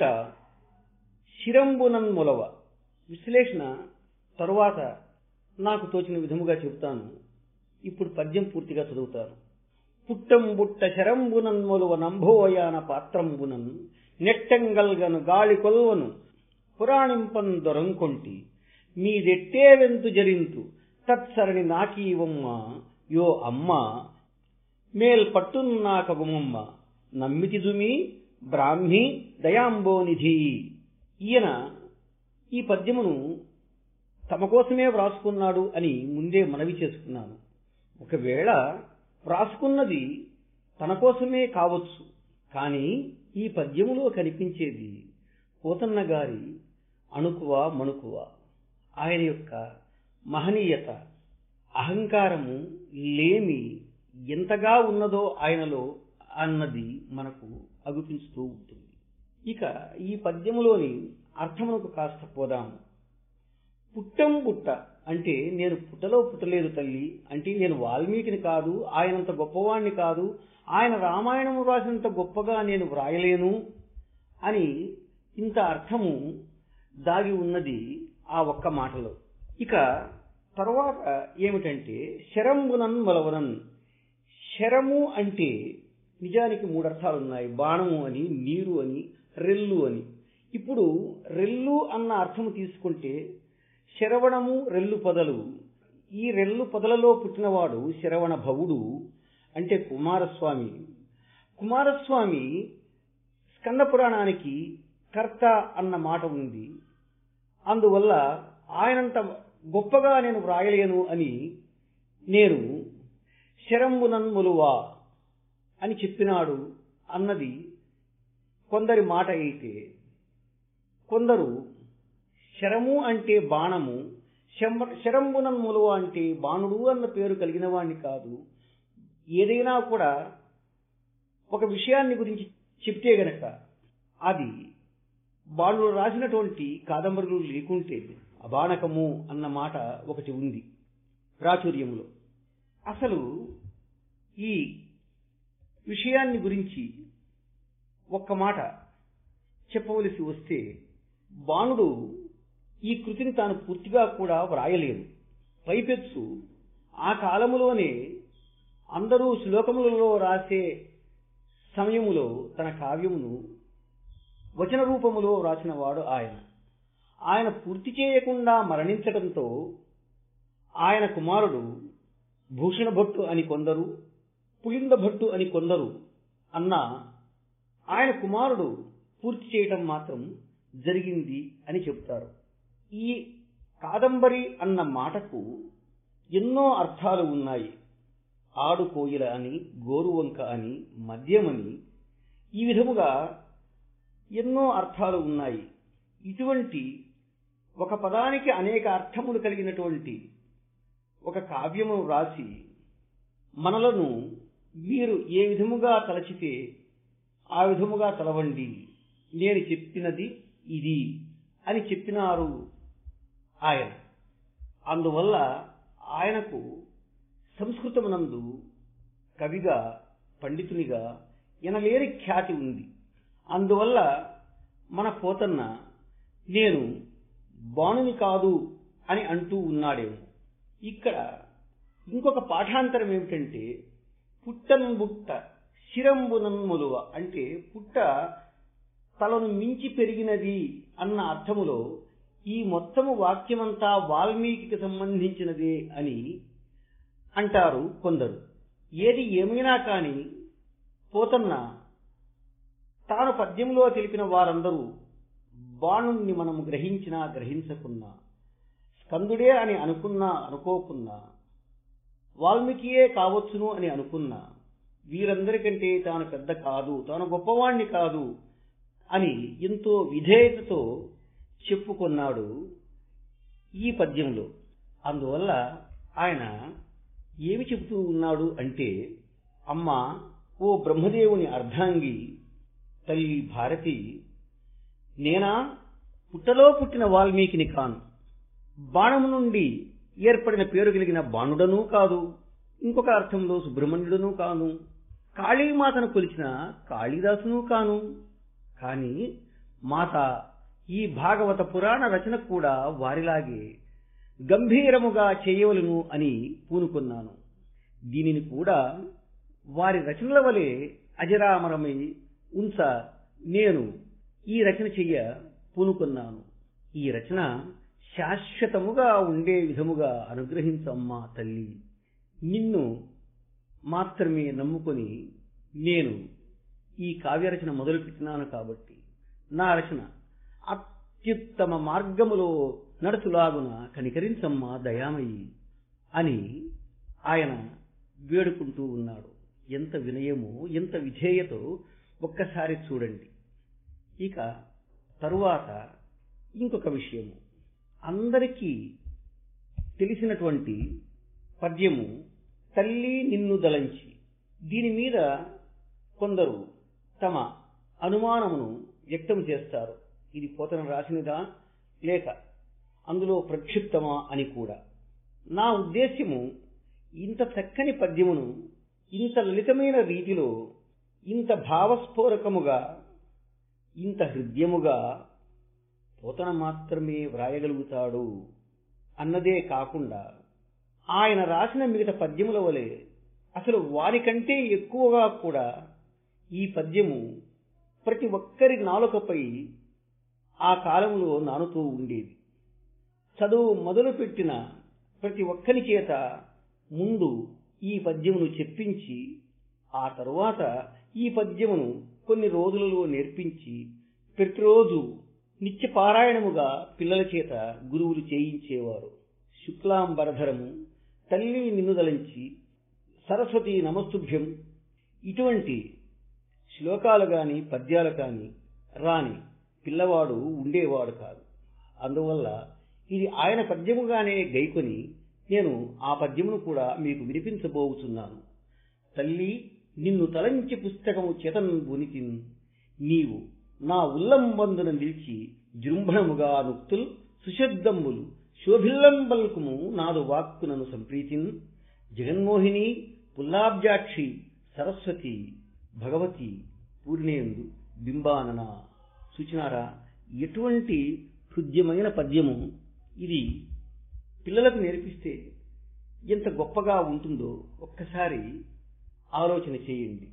శిరంబునన్ మొలవ విశ్లేషణ తరువాత నాకు తోచిన విధముగా చెబుతాను ఇప్పుడు పద్యం పూర్తిగా చదువుతాను పుట్టం బుట్ట శరంబునన్ మొలువ నంభోయాన పాత్రంబునన్ నెట్టంగల్గను గాలి కొల్వను పురాణింపన్ దొరంకొంటి మీదెట్టేవెంతు జరింతు తత్సరణి నాకీవమ్మ యో అమ్మ మేల్ పట్టున్నాకగుమమ్మ నమ్మితిదుమి బ్రాహ్మి దయాంబోనిధి ఈయన ఈ పద్యమును తమ కోసమే వ్రాసుకున్నాడు అని ముందే మనవి చేసుకున్నాను ఒకవేళ వ్రాసుకున్నది తన కోసమే కావచ్చు కానీ ఈ పద్యములో కనిపించేది పోతన్న గారి అణుకువ మణుకువ ఆయన యొక్క మహనీయత అహంకారము లేమి ఎంతగా ఉన్నదో ఆయనలో అన్నది మనకు అగుపించుతూ ఉంటుంది ఇక ఈ పద్యములోని అర్థమునకు కాస్త పోదాము పుట్టం పుట్ట అంటే నేను పుట్టలో పుట్టలేదు తల్లి అంటే నేను వాల్మీకిని కాదు ఆయనంత గొప్పవాణ్ణి కాదు ఆయన రామాయణము రాసినంత గొప్పగా నేను వ్రాయలేను అని ఇంత అర్థము దాగి ఉన్నది ఆ ఒక్క మాటలో ఇక తర్వాత ఏమిటంటే శరంబునన్ మొలవనన్ శరము అంటే నిజానికి మూడు అర్థాలు ఉన్నాయి బాణము అని నీరు అని రెల్లు అని ఇప్పుడు రెల్లు అన్న అర్థము తీసుకుంటే శరవణము రెల్లు పొదలు ఈ రెల్లు పొదలలో పుట్టినవాడు శరవణ భవుడు అంటే కుమారస్వామి కుమారస్వామి స్కంద పురాణానికి కర్త అన్న మాట ఉంది అందువల్ల ఆయనంత గొప్పగా నేను వ్రాయలేను అని నేను శరంబునన్ములువా అని చెప్పినాడు అన్నది కొందరి మాట అయితే కొందరు శరము అంటే బాణము శరంబునన్ములువ అంటే బాణుడు అన్న పేరు కలిగిన వాణ్ణి కాదు ఏదైనా కూడా ఒక విషయాన్ని గురించి చెప్తే గనక అది వాళ్ళు రాసినటువంటి కాదంబరులు లేకుంటే అబాణకము అన్న మాట ఒకటి ఉంది ప్రాచుర్యంలో అసలు ఈ విషయాన్ని గురించి ఒక్క మాట చెప్పవలసి వస్తే బాణుడు ఈ కృతిని తాను పూర్తిగా కూడా వ్రాయలేదు పైపెచ్చు ఆ కాలములోనే అందరూ శ్లోకములలో రాసే సమయములో తన కావ్యమును వచన రూపములో వ్రాసిన వాడు ఆయన ఆయన పూర్తి చేయకుండా మరణించటంతో ఆయన కుమారుడు భూషణ భట్టు అని కొందరు పులింద భట్టు అని కొందరు అన్నా ఆయన కుమారుడు పూర్తి చేయటం మాత్రం జరిగింది అని చెప్తారు ఈ కాదంబరి అన్న మాటకు ఎన్నో అర్థాలు ఉన్నాయి ఆడు కోయిల అని గోరువంక అని మద్యమని ఈ విధముగా ఎన్నో అర్థాలు ఉన్నాయి ఇటువంటి ఒక పదానికి అనేక అర్థములు కలిగినటువంటి ఒక కావ్యము వ్రాసి మనలను మీరు ఏ విధముగా తలచితే ఆ విధముగా తలవండి నేను చెప్పినది ఇది అని చెప్పినారు ఆయన అందువల్ల ఆయనకు సంస్కృతమునందు కవిగా పండితునిగా ఎనలేని ఖ్యాతి ఉంది అందువల్ల మన పోతన్న నేను బాణుని కాదు అని అంటూ ఉన్నాడేమో ఇక్కడ ఇంకొక పాఠాంతరం ఏమిటంటే పుట్టన్ బుట్ట శిరంబునన్ములువ అంటే పుట్ట తలను మించి పెరిగినది అన్న అర్థములో ఈ మొత్తము వాక్యమంతా వాల్మీకి సంబంధించినదే అని అంటారు కొందరు ఏది ఏమైనా కాని పోతన్న తాను పద్యంలో తెలిపిన వారందరూ బాణుణ్ణి మనం గ్రహించినా గ్రహించకున్నా స్కందుడే అని అనుకున్నా అనుకోకున్నా వాల్మీకియే కావచ్చును అని అనుకున్నా వీరందరికంటే తాను పెద్ద కాదు తాను గొప్పవాణ్ణి కాదు అని ఎంతో విధేయతతో చెప్పుకున్నాడు ఈ పద్యంలో అందువల్ల ఆయన ఏమి చెబుతూ ఉన్నాడు అంటే అమ్మ ఓ బ్రహ్మదేవుని అర్ధాంగి తల్లి భారతి నేనా పుట్టలో పుట్టిన వాల్మీకిని కాను బాణము నుండి ఏర్పడిన పేరు కలిగిన బాణుడను కాదు ఇంకొక అర్థంలో సుబ్రహ్మణ్యుడను కాను కాళీమాతను కొలిచిన కాళిదాసును కాను కాని మాత ఈ భాగవత పురాణ రచన కూడా వారిలాగే గంభీరముగా చేయవలను అని పూనుకున్నాను దీనిని కూడా వారి రచనల వలె అజరామరమై ఉంచ నేను ఈ రచన చెయ్య పూనుకున్నాను ఈ రచన శాశ్వతముగా ఉండే విధముగా అనుగ్రహించమ్మా తల్లి నిన్ను మాత్రమే నమ్ముకొని నేను ఈ కావ్యరచన మొదలుపెట్టినాను కాబట్టి నా రచన అత్యుత్తమ మార్గములో నడుచులాగున కనికరించమ్మా దయామయ్యి అని ఆయన వేడుకుంటూ ఉన్నాడు ఎంత వినయమో ఎంత విధేయతో ఒక్కసారి చూడండి ఇక తరువాత ఇంకొక విషయము అందరికీ తెలిసినటువంటి పద్యము తల్లి నిన్ను దలంచి దీని మీద కొందరు తమ అనుమానమును వ్యక్తం చేస్తారు ఇది పోతన రాసినదా లేక అందులో ప్రక్షిప్తమా అని కూడా నా ఉద్దేశ్యము ఇంత చక్కని పద్యమును ఇంత లలితమైన రీతిలో ఇంత భావస్ఫోరకముగా ఇంత హృదయముగా పోతన మాత్రమే వ్రాయగలుగుతాడు అన్నదే కాకుండా ఆయన రాసిన మిగతా పద్యముల వలె అసలు వారికంటే ఎక్కువగా కూడా ఈ పద్యము ప్రతి ఒక్కరి నాలుకపై ఆ కాలంలో నానుతూ ఉండేది చదువు మొదలుపెట్టిన ప్రతి ఒక్కరి చేత ముందు ఈ పద్యమును చెప్పించి ఆ తరువాత ఈ పద్యమును కొన్ని రోజులలో నేర్పించి ప్రతిరోజు నిత్య పారాయణముగా పిల్లల చేత గురువులు చేయించేవారు శుక్లాంబరధరము తల్లి నిన్నుదలంచి సరస్వతి నమస్తుభ్యం ఇటువంటి శ్లోకాలు గాని పద్యాలు కాని రాని పిల్లవాడు ఉండేవాడు కాదు అందువల్ల ఇది ఆయన పద్యముగానే గైకొని నేను ఆ పద్యమును కూడా మీకు వినిపించబోతున్నాను తల్లి నిన్ను తలంచి పుస్తకము చేతన్ బునికిన్ నీవు నా ఉల్లంబందున నిలిచి జృంభణముగా నుక్తుల్ సుశబ్దంబులు శోభిల్లంబల్కుము నాదు వాక్కునను సంప్రీతిన్ జగన్మోహిని పుల్లాబ్జాక్షి సరస్వతి భగవతి పూర్ణేందు బింబానన సూచినారా ఎటువంటి హృద్యమైన పద్యము ఇది పిల్లలకు నేర్పిస్తే ఎంత గొప్పగా ఉంటుందో ఒక్కసారి ఆలోచన చేయండి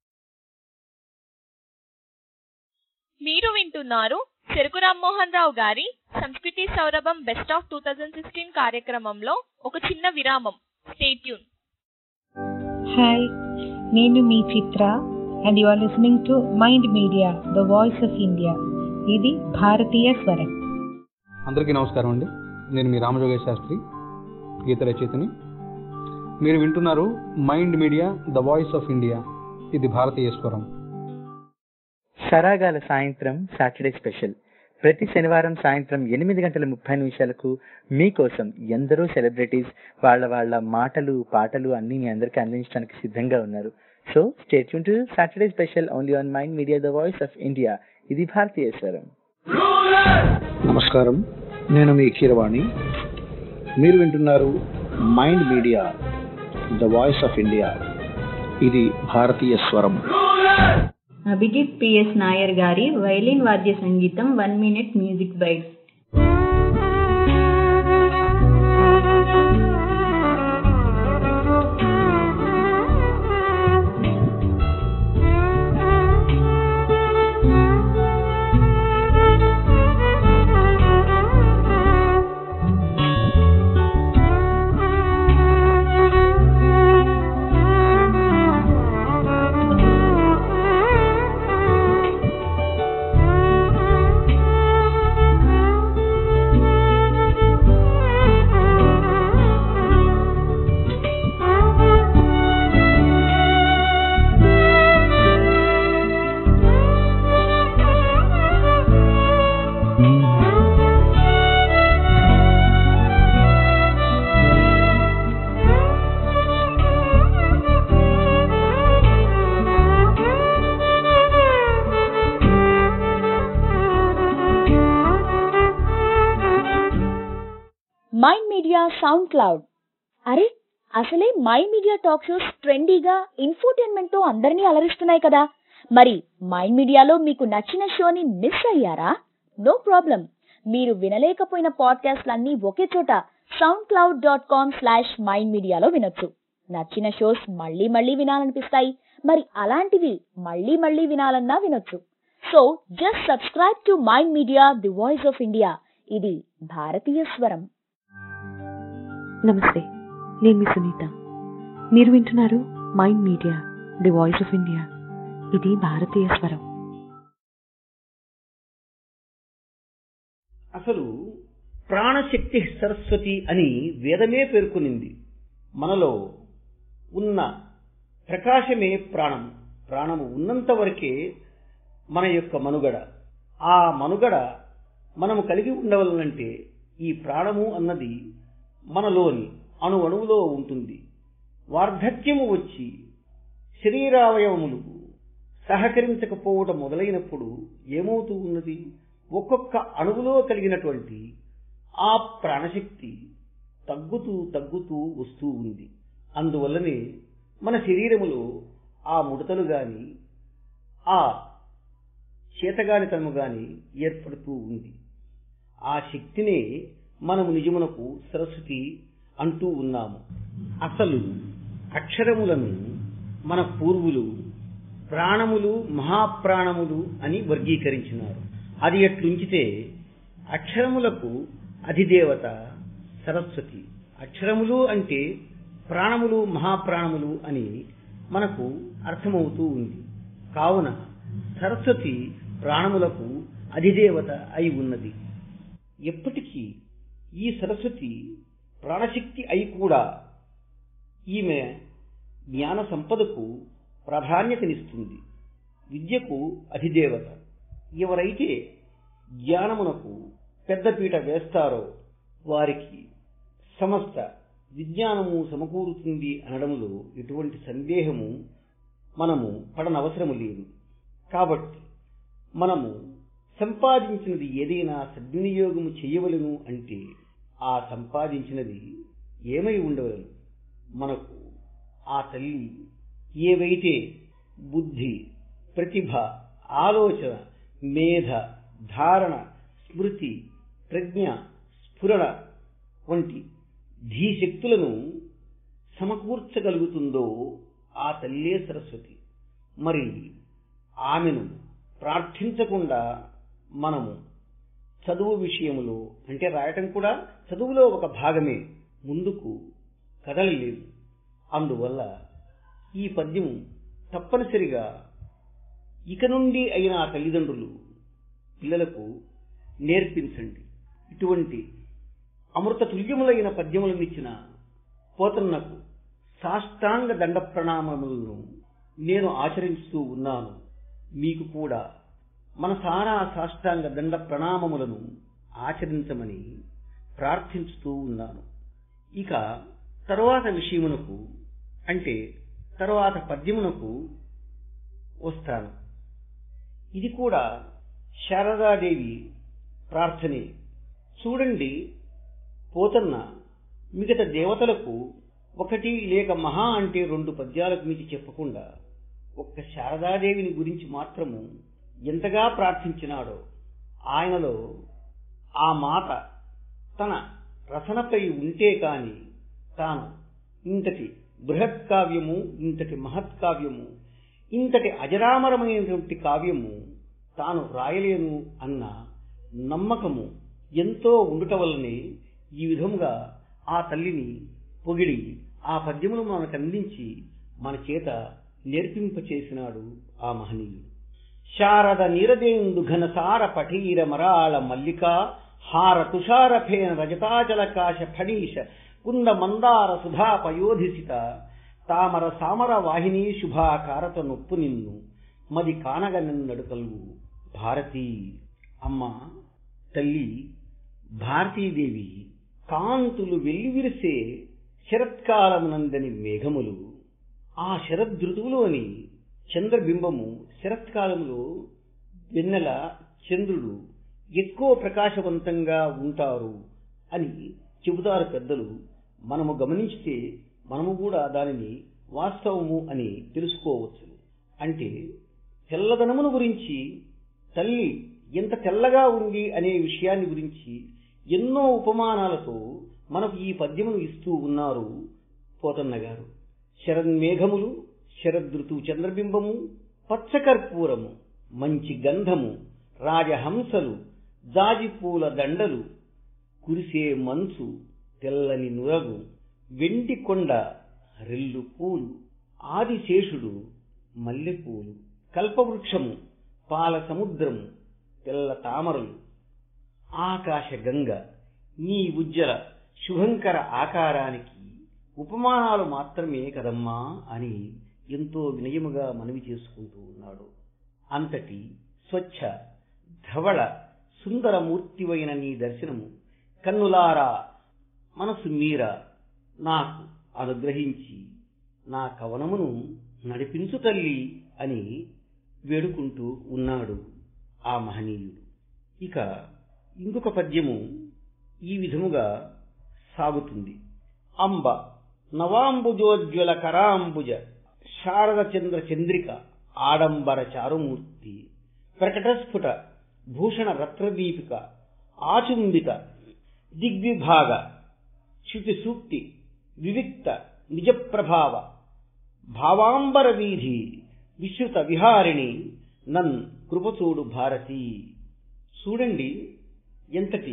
మీరు వింటున్నారు చెరుకు రామ్మోహన్ రావు గారి సంస్కృతి సౌరభం best of two thousand sixteen కార్యక్రమంలో ఒక చిన్న విరామం స్టేట్యూన్ హాయ్ నేను మీ Chitra and you are listening to Mind Media the voice of India ఇది భారతీయ స్వరం అందరికీ నమస్కారం అండి నేను మీ రామజోగేశ్ శాస్త్రి గీత రచయితని మీరు వింటున్నారు Mind Media the voice of India ఇది భారతీయ స్వరం సరాగాల సాయంత్రం సాటర్డే స్పెషల్ ప్రతి శనివారం సాయంత్రం ఎనిమిది గంటల ముప్పై నిమిషాలకు మీకోసం ఎందరో సెలబ్రిటీస్ వాళ్ళ వాళ్ళ మాటలు పాటలు అన్ని మీ అందరికీ అందించడానికి సిద్ధంగా ఉన్నారు సో స్టేట్ టు Saturday special only on Mind Media the voice of India ఇది భారతీయ స్వరం నమస్కారం నేను మీ కీరవాణి మీరు వింటున్నారు Mind Media the voice of India ఇది భారతీయ స్వరం అభిజిత్ పిఎస్ నాయర్ గారి వైలిన్ వాద్య సంగీతం one minute music bites Mind Media SoundCloud అరే అసలే మైండ్ మీడియా టాక్ షోస్ ట్రెండీగా ఇన్ఫోటైన్మెంట్ తో అందరినీ అలరిస్తున్నాయి కదా మరి మైండ్ మీడియాలో మీకు నచ్చిన షోని మిస్ అయ్యారా నో ప్రాబ్లం మీరు వినలేకపోయిన పాడ్కాస్ట్లన్నీ ఒకే చోట SoundCloud dot com slash Mind మీడియాలో వినొచ్చు నచ్చిన షోస్ మళ్ళీ మళ్ళీ వినాలనిపిస్తాయి మరి అలాంటివి మళ్ళీ మళ్ళీ వినాలన్నా వినొచ్చు so just subscribe to Mind Media the voice of India ఇది భారతీయ స్వరం నమస్తే నేను మీ సునీత మీరు వింటున్నారు Mind Media the voice of India ఇది భారతీయ స్వరం అసలు ప్రాణశక్తి సరస్వతి అని వేదమే పేర్కొనింది మనలో ఉన్న ప్రకాశమే ప్రాణం ప్రాణము ఉన్నంత వరకే మన యొక్క మనుగడ ఆ మనుగడ మనము కలిగి ఉండవలనంటే ఈ ప్రాణము అన్నది మనలోని అణు అణువులో ఉంటుంది వార్ధక్యము వచ్చి శరీరావయవములు సహకరించకపోవడం మొదలైనప్పుడు ఏమవుతూ ఉన్నది ఒక్కొక్క అణువులో కలిగినటువంటి ఆ ప్రాణశక్తి తగ్గుతూ తగ్గుతూ వస్తూ ఉంది అందువల్లనే మన శరీరములో ఆ ముడతలు గాని ఆ చేతగానితనము గాని ఏర్పడుతూ ఉంది ఆ శక్తినే మనము నిజమునకు సరస్వతి అంటూ ఉన్నాము అసలు అక్షరములను మన పూర్వులు ప్రాణములు మహాప్రాణములు అని వర్గీకరించినారు అది ఎట్లుంచితే అక్షరములకు అధిదేవత సరస్వతి అక్షరములు అంటే ప్రాణములు మహాప్రాణములు అని మనకు అర్థమవుతూ ఉంది కావున సరస్వతి ప్రాణములకు అధిదేవత అయి ఉన్నది ఎప్పటికీ ఈ సరస్వతి ప్రాణశక్తి అయి కూడా ఈమె జ్ఞాన సంపదకు ప్రాధాన్యతనిస్తుంది విద్యకు అధిదేవత ఎవరైతే జ్ఞానమునకు పెద్దపీట వేస్తారో వారికి సమస్త విజ్ఞానము సమకూరుతుంది అనడంలో ఎటువంటి సందేహము మనము పడనవసరము లేదు కాబట్టి మనము సంపాదించినది ఏదైనా సద్వినియోగము చేయవలను అంటే ఆ సంపాదించినది ఏమై ఉండవలను మనకు ఆ తల్లి ఏవైతే బుద్ధి ప్రతిభ ఆలోచన మేధ ధారణ స్మృతి ప్రజ్ఞ స్ఫురణ వంటి ధీశక్తులను సమకూర్చగలుగుతుందో ఆ తల్లే సరస్వతి మరి ఆమెను ప్రార్థించకుండా మనము చదువు విషయములో అంటే రాయటం కూడా చదువులో ఒక భాగమే ముందుకు కదలలేదు అందువల్ల ఈ పద్యం తప్పనిసరిగా ఇక నుండి అయిన ఆ తల్లిదండ్రులు పిల్లలకు నేర్పించండి ఇటువంటి అమృత తుల్యములైన పద్యములనిచ్చిన పోతన్నకు సాష్టాంగ దండ ప్రణామములను నేను ఆచరిస్తూ ఉన్నాను మీకు కూడా మన సారా సాష్టాంగ దండ ప్రణామములను ఆచరించమని ప్రార్థించుతూ ఉన్నాను ఇక తరువాత విషయమునకు అంటే తరువాత పద్యమునకు వస్తాను ఇది కూడా శారదాదేవి ప్రార్థనే చూడండి పోతన్న మిగతా దేవతలకు ఒకటి లేక మహా అంటే రెండు పద్యాలకు మించి చెప్పకుండా ఒక్క శారదాదేవిని గురించి మాత్రము ఎంతగా ప్రార్థించినాడో ఆయనలో ఆ మాత తన రసనపై ఉంటే కాని తాను ఇంతటి బృహత్ కావ్యము ఇంతటి మహత్ కావ్యము ఇంతటి అజరామరమైనటువంటి కావ్యము తాను రాయలేను అన్న నమ్మకము ఎంతో ఉండుట వల్లనే ఈ విధముగా ఆ తల్లిని పొగిడి ఆ పద్యమును మనకు అందించి మన చేత నేర్పింపచేసినాడు ఆ మహనీయుడు శారద నీరదేందు ఘనసార పఠీర మరాళ మల్లిక హార తుషార ఫేన రజతాచలకాశ ఫణీష కుంద మందార సుధా పయోధిసిత తామర సామర వాహిని శుభాకారత నొప్పు నిన్ను మది కానగ నిన్నడుకల్వు భారతీ అమ్మ తల్లి భారతీదేవి కాంతులు వెల్లివిరిసే శరత్కాలమునందని మేఘములు ఆ శరదృతువులోని చంద్రబింబము శరత్కాలంలో వెన్నెల చంద్రుడు ఎక్కువ ప్రకాశవంతంగా ఉంటారు అని చెబుతారు పెద్దలు మనము గమనించితే మనము కూడా దానిని వాస్తవము అని తెలుసుకోవచ్చు అంటే తెల్లదనమును గురించి తల్లి ఎంత తెల్లగా ఉంది అనే విషయాన్ని గురించి ఎన్నో ఉపమానాలతో మనకు ఈ పద్యమును ఇస్తూ ఉన్నారు పోతన్న గారు శరన్మేఘములు శరదృతువు చంద్రబింబము పచ్చకర్పూరము మంచి గంధము రాజహంసలు జాజిపూల దండలు కురిసే మంచు తెల్లని నురగు వెండి కొండ రెల్లు పూలు ఆదిశేషుడు మల్లెపూలు కల్పవృక్షము పాల సముద్రము తెల్ల తామరలు ఆకాశ గంగ నీ ఉజ్జల శుభంకర ఆకారానికి ఉపమానాలు మాత్రమే కదమ్మా అని ఎంతో వినయముగా మనవి చేసుకుంటూ ఉన్నాడు అంతటి స్వచ్ఛ ధవళ సుందరమూర్తివైన నీ దర్శనము కన్నులారా మనసు మీర నాకు అనుగ్రహించి నా కవనమును నడిపించు తల్లి అని వేడుకుంటూ ఉన్నాడు ఆ మహనీయుడు ఇక ఇంకొక పద్యము ఈ విధముగా సాగుతుంది అంబ నవాంబుజోజ్వల కరాంబుజ శారద చంద్ర చంద్రిక ఆడంబర చారుమూర్తి ప్రకటస్ఫుట భూషణ రత్నదీపిక ఆచుంబిత దిగ్విభాగ శుతి సూక్తి వివిక్త నిజ ప్రభావ భావాంబర వీధి విశ్రుత విహారిణి నన్ కృపచూడు భారతి చూడండి ఎంతటి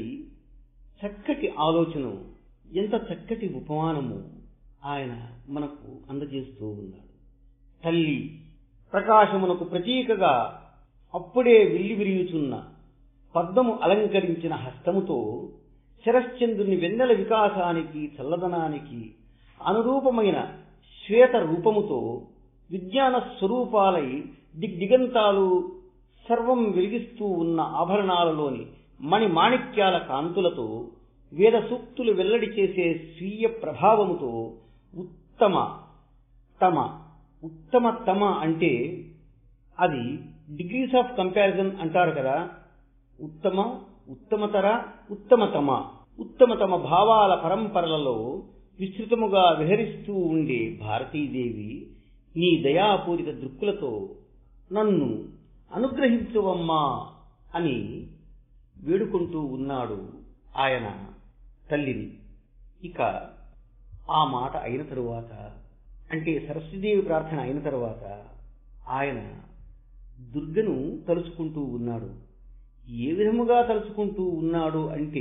చక్కటి ఆలోచన ఎంత చక్కటి ఉపమానము ఆయన మనకు అందజేస్తూ ఉన్నాడు తల్లి ప్రకాశమునకు ప్రతీకగా అప్పుడే విల్లి విరియుచున్న పద్మము అలంకరించిన హస్తముతో శరశ్చంద్రుని వెన్నెల వికాసానికి చల్లదనానికి అనురూపమైన శ్వేత రూపముతో విజ్ఞాన స్వరూపాలై దిగ్దిగంతాలు సర్వం వెలిగిస్తూ ఉన్న ఆభరణాలలోని మణి మాణిక్యాల కాంతులతో వేద సూక్తులు వెల్లడి చేసే స్వీయ ప్రభావముతో ఉత్తమ తమ ఉత్తమ తమ అంటే అది డిగ్రీస్ ఆఫ్ కంపారిజన్ అంటారు కదా ఉత్తమ ఉత్తమతర ఉత్తమతమ ఉత్తమతమ భావాల పరంపరలలో విస్తృతముగా విహరిస్తూ ఉండే భారతీదేవి నీ దయాపూరిత దృక్కులతో నన్ను అనుగ్రహించువమ్మా అని వేడుకుంటూ ఉన్నాడు ఆయన తల్లిని ఇక ఆ మాట అయిన తరువాత అంటే సరస్వతీదేవి ప్రార్థన అయిన తరువాత ఆయన దుర్గను తలుచుకుంటూ ఉన్నాడు ఏ విధముగా తలుచుకుంటూ ఉన్నాడు అంటే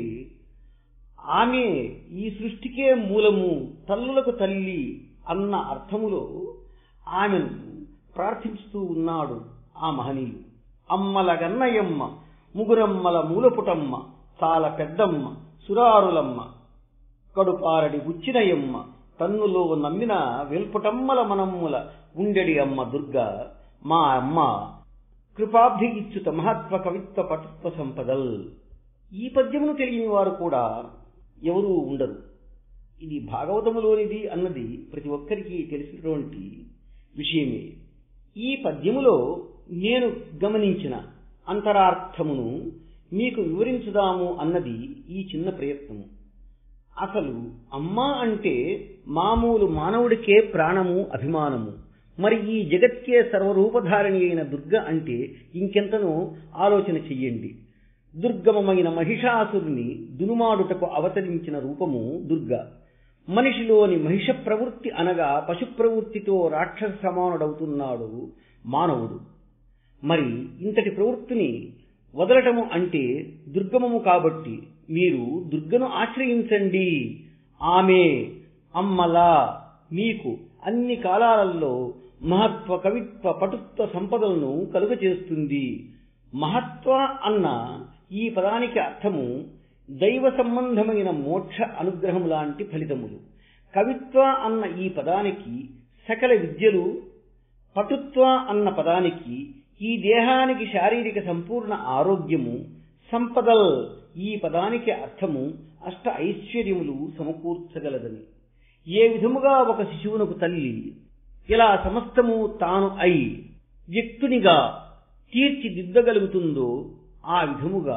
ఆమె ఈ సృష్టికే మూలము తల్లులకు తల్లి అన్న అర్థములో ఆమెను ప్రార్థించుతూ ఉన్నాడు ఆ మహనీయుడు అమ్మల గన్నయమ్మ ముగురమ్మల మూలపుటమ్మ చాలా పెద్దమ్మ సురారులమ్మ కడుపారడి బుచ్చినయమ్మ తన్నులో నమ్మిన వెల్పుటమ్మల మనమ్ముల ఉండెడి అమ్మ దుర్గ మా అమ్మ కృపాబ్ధి ఇచ్చుత మహత్వ కవిత్వ పటుత్వ సంపదల్ ఈ పద్యమును తెలియని వారు కూడా ఎవరూ ఉండరు ఇది భాగవతములోనిది అన్నది ప్రతి ఒక్కరికి తెలిసినటువంటి విషయమే ఈ పద్యములో నేను గమనించిన అంతరార్థమును మీకు వివరించుదాము అన్నది ఈ చిన్న ప్రయత్నము అసలు అమ్మ అంటే మామూలు మానవుడికే ప్రాణము అభిమానము మరి ఈ జగత్కే సర్వరూపధారిణి అయిన దుర్గ అంటే ఇంకెంతనో ఆలోచన చెయ్యండి దుర్గమమైన మహిషాసురుని దునుమాడుటకు అవతరించిన రూపము దుర్గ మనిషిలోని మహిష ప్రవృత్తి అనగా పశు ప్రవృత్తితో రాక్షస సమానుడవుతున్నాడు మానవుడు మరి ఇంతటి ప్రవృత్తిని వదలటము అంటే దుర్గమము కాబట్టి మీరు దుర్గను ఆశ్రయించండి ఆమె అమ్మలా మీకు అన్ని కాలాలలో మహత్వ కవిత్వ పటుత్వ సంపదలను కలుగచేస్తుంది మహత్వ అన్న ఈ పదానికి అర్థము దైవ సంబంధమైన మోక్ష అనుగ్రహం లాంటి ఫలితములు కవిత్వ అన్న ఈ పదానికి సకల విద్యలు పటుత్వ అన్న పదానికి ఈ దేహానికి శారీరక సంపూర్ణ ఆరోగ్యము సంపదల్ ఈ పదానికి అర్థము అష్ట ఐశ్వర్యములు సమకూర్చగలదని ఏ విధముగా ఒక శిశువునకు తల్లి ఇలా సమస్తము తాను అయి వ్యక్తునిగా తీర్చిదిద్దగలుగుతుందో ఆ విధముగా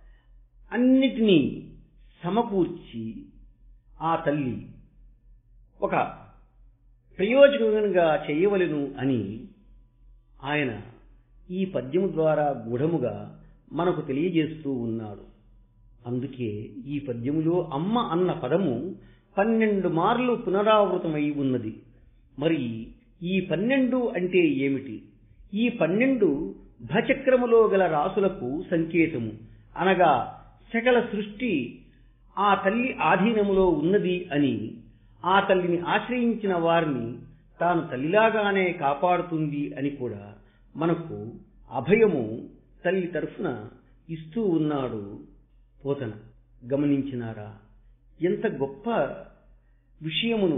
అన్నిటినీ సమకూర్చి ఆ తల్లి ఒక ప్రయోజకునిగా చేయవలెను అని ఆయన ఈ పద్యము ద్వారా గూఢముగా మనకు తెలియజేస్తూ ఉన్నాడు అందుకే ఈ పద్యములో అమ్మ అన్న పదము పన్నెండు మార్లు పునరావృతమై ఉన్నది మరి ఈ పన్నెండు అంటే ఏమిటి ఈ పన్నెండు భచక్రములో గల రాసులకు సంకేతము అనగా సకల సృష్టి ఆ తల్లి ఆధీనములో ఉన్నది అని ఆ తల్లిని ఆశ్రయించిన వారిని తాను తల్లిలాగానే కాపాడుతుంది అని కూడా మనకు అభయము తల్లి తరఫున ఇస్తూ ఉన్నాడు పోతన గమనించినారా ఎంత గొప్ప విషయమును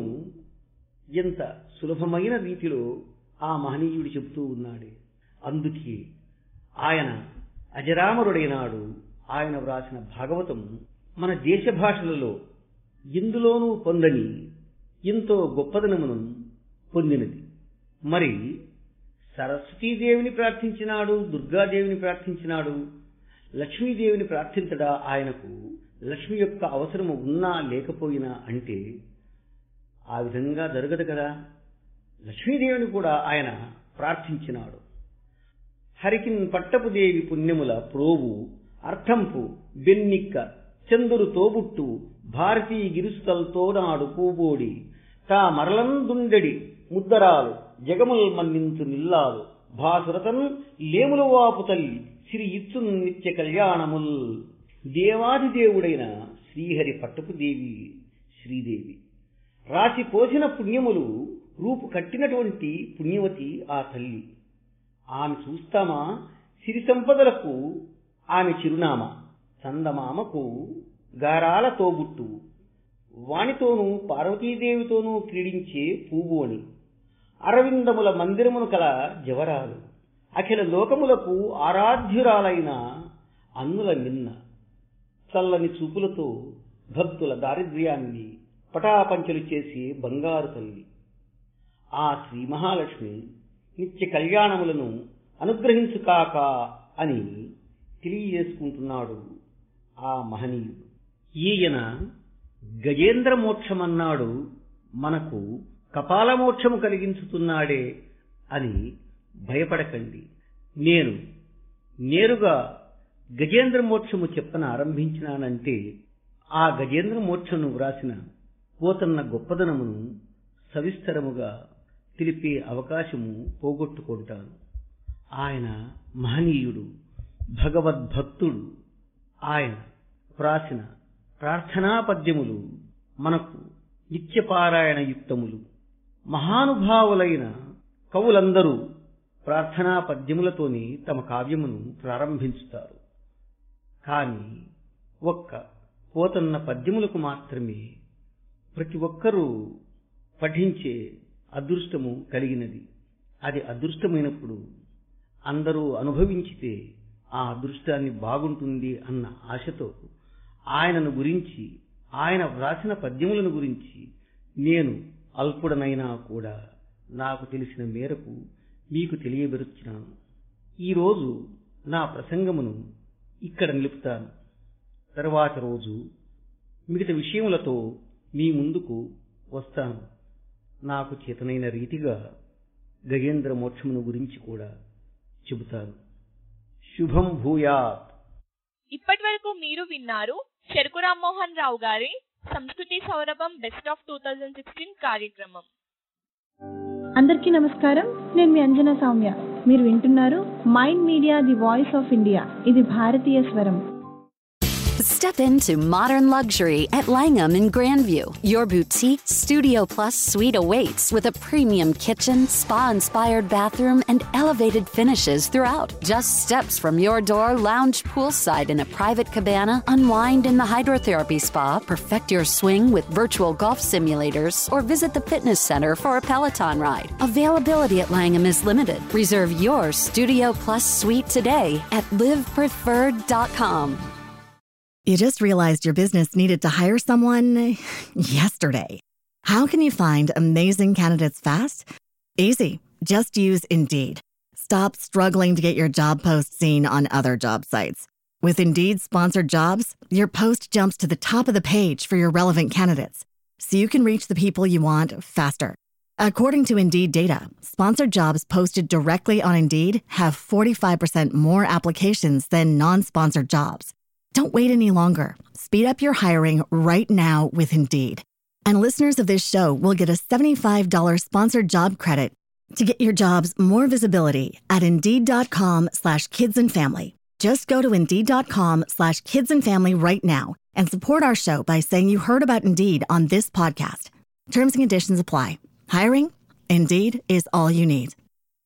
ఎంత సులభమైన రీతిలో ఆ మహనీయుడు చెబుతూ ఉన్నాడే అందుకే ఆయన అజరామరుడైనాడు ఆయన వ్రాసిన భాగవతం మన దేశ భాషలలో ఎందులోనూ పొందని ఎంతో గొప్పదనమును పొందినది మరి సరస్వతీదేవిని ప్రార్థించినాడు దుర్గాదేవిని ప్రార్థించినాడు లక్ష్మీదేవిని ప్రార్థించడా ఆయనకు లక్ష్మి యొక్క అవసరము ఉన్నా లేకపోయినా అంటే ఆ విధంగా జరగదు కదా లక్ష్మీదేవిని కూడా ఆయన ప్రార్థించినాడు హరికిన్ పట్టపు దేవి పుణ్యముల ప్రోవు అర్థంపు బెన్నిక్క చందురు తోబుట్టు భారతీ గిరుస్తల్తో నాడు పూబోడి తా మరలందుండెడి ముద్దరాలు జగముల్ మన్నించు నిల్లాలు భాసురతన్ లేములు వాపు తల్లి శ్రీ ఇచ్చు నిత్య కళ్యాణముల్ దేవాదిదేవుడైన శ్రీహరి పట్టపు దేవి శ్రీదేవి రాసి పోసిన పుణ్యములు రూపు కట్టినటువంటి పుణ్యవతి ఆ తల్లి ఆమె చూస్తామా సిరి సంపదలకు ఆమె చిరునామా చందమామకు గారాల తోబుట్టు వానితోనూ పార్వతీదేవితోనూ క్రీడించే పూబోని అరవిందముల మందిరమును కల జవరాలు అఖిల లోకములకు ఆరాధ్యురాలైన అన్నుల నిన్న చల్లని చూపులతో భక్తుల దారిద్ర్యాన్ని పటాపంచలు చేసి బంగారు తల్లి ఆ శ్రీ మహాలక్ష్మి నిత్య కళ్యాణములను అనుగ్రహించుకాక అని తెలియజేసుకుంటున్నాడు ఆ మహనీయుడు ఈయన గజేంద్ర మోక్షమన్నాడు మనకు కపాల మోక్షము కలిగించుతున్నాడే అని భయపడకండి నేను నేరుగా గజేంద్ర మోక్షము చెప్పన ఆరంభించినానంటే ఆ గజేంద్ర మోక్షను వ్రాసిన పోతన్న గొప్పదనమును సవిస్తరముగా తెలిపే అవకాశము పోగొట్టుకుంటాను ఆయన మహనీయుడు భగవద్భక్తుడు ఆయన వ్రాసిన ప్రార్థనా పద్యములు మనకు నిత్యపారాయణ యుక్తములు మహానుభావులైన కవులందరూ ప్రార్థనా పద్యములతోనే తమ కావ్యమును ప్రారంభించుతారు కాని ఒక్క పోతన్న పద్యములకు మాత్రమే ప్రతి ఒక్కరూ పఠించే అదృష్టము కలిగినది అది అదృష్టమైనప్పుడు అందరూ అనుభవించితే ఆ అదృష్టాన్ని బాగుంటుంది అన్న ఆశతో ఆయనను గురించి ఆయన వ్రాసిన పద్యములను గురించి నేను అల్పుడనైనా కూడా నాకు తెలిసిన మేరకు మీకు తెలియబెరుచున్నాను ఈరోజు నా ప్రసంగమును ఇక్కడ నిలుపుతాను తర్వాత రోజు మిగతా విషయములతో మీ ముందుకు వస్తాను నాకు చేతనైన రీతిగా గజేంద్ర మోక్షమును గురించి కూడా చెబుతాను శుభం భూయాత్ ఇప్పటి వరకు మీరు విన్నారు చెరుకు రామ్మోహన్ రావు గారి సంస్కృతి సౌరభం best of two thousand sixteen కార్యక్రమం అందరికీ నమస్కారం నేను మీ అంజనా సౌమ్య మీరు వింటున్నారు Mind Media the voice of India ఇది భారతీయ స్వరం Step into modern luxury at Langham in Grandview. Your boutique Studio Plus suite awaits with a premium kitchen, spa inspired bathroom, and elevated finishes throughout. Just steps from your door, lounge poolside in a private cabana, unwind in the hydrotherapy spa, perfect your swing with virtual golf simulators, or visit the fitness center for a Peloton ride. Availability at Langham is limited. Reserve your Studio Plus suite today at livepreferred.com. You just realized your business needed to hire someone yesterday. How can you find amazing candidates fast? Easy. Just use Indeed. Stop struggling to get your job post seen on other job sites. With Indeed sponsored jobs, your post jumps to the top of the page for your relevant candidates, so you can reach the people you want faster. According to Indeed data, sponsored jobs posted directly on Indeed have 45% more applications than non sponsored jobs. Don't wait any longer. Speed up your hiring right now with Indeed. And listeners of this show will get a $75 sponsored job credit to get your jobs more visibility at Indeed.com slash kids and family. Just go to Indeed.com slash kids and family right now and support our show by saying you heard about Indeed on this podcast. Terms and conditions apply. Hiring? Indeed is all you need.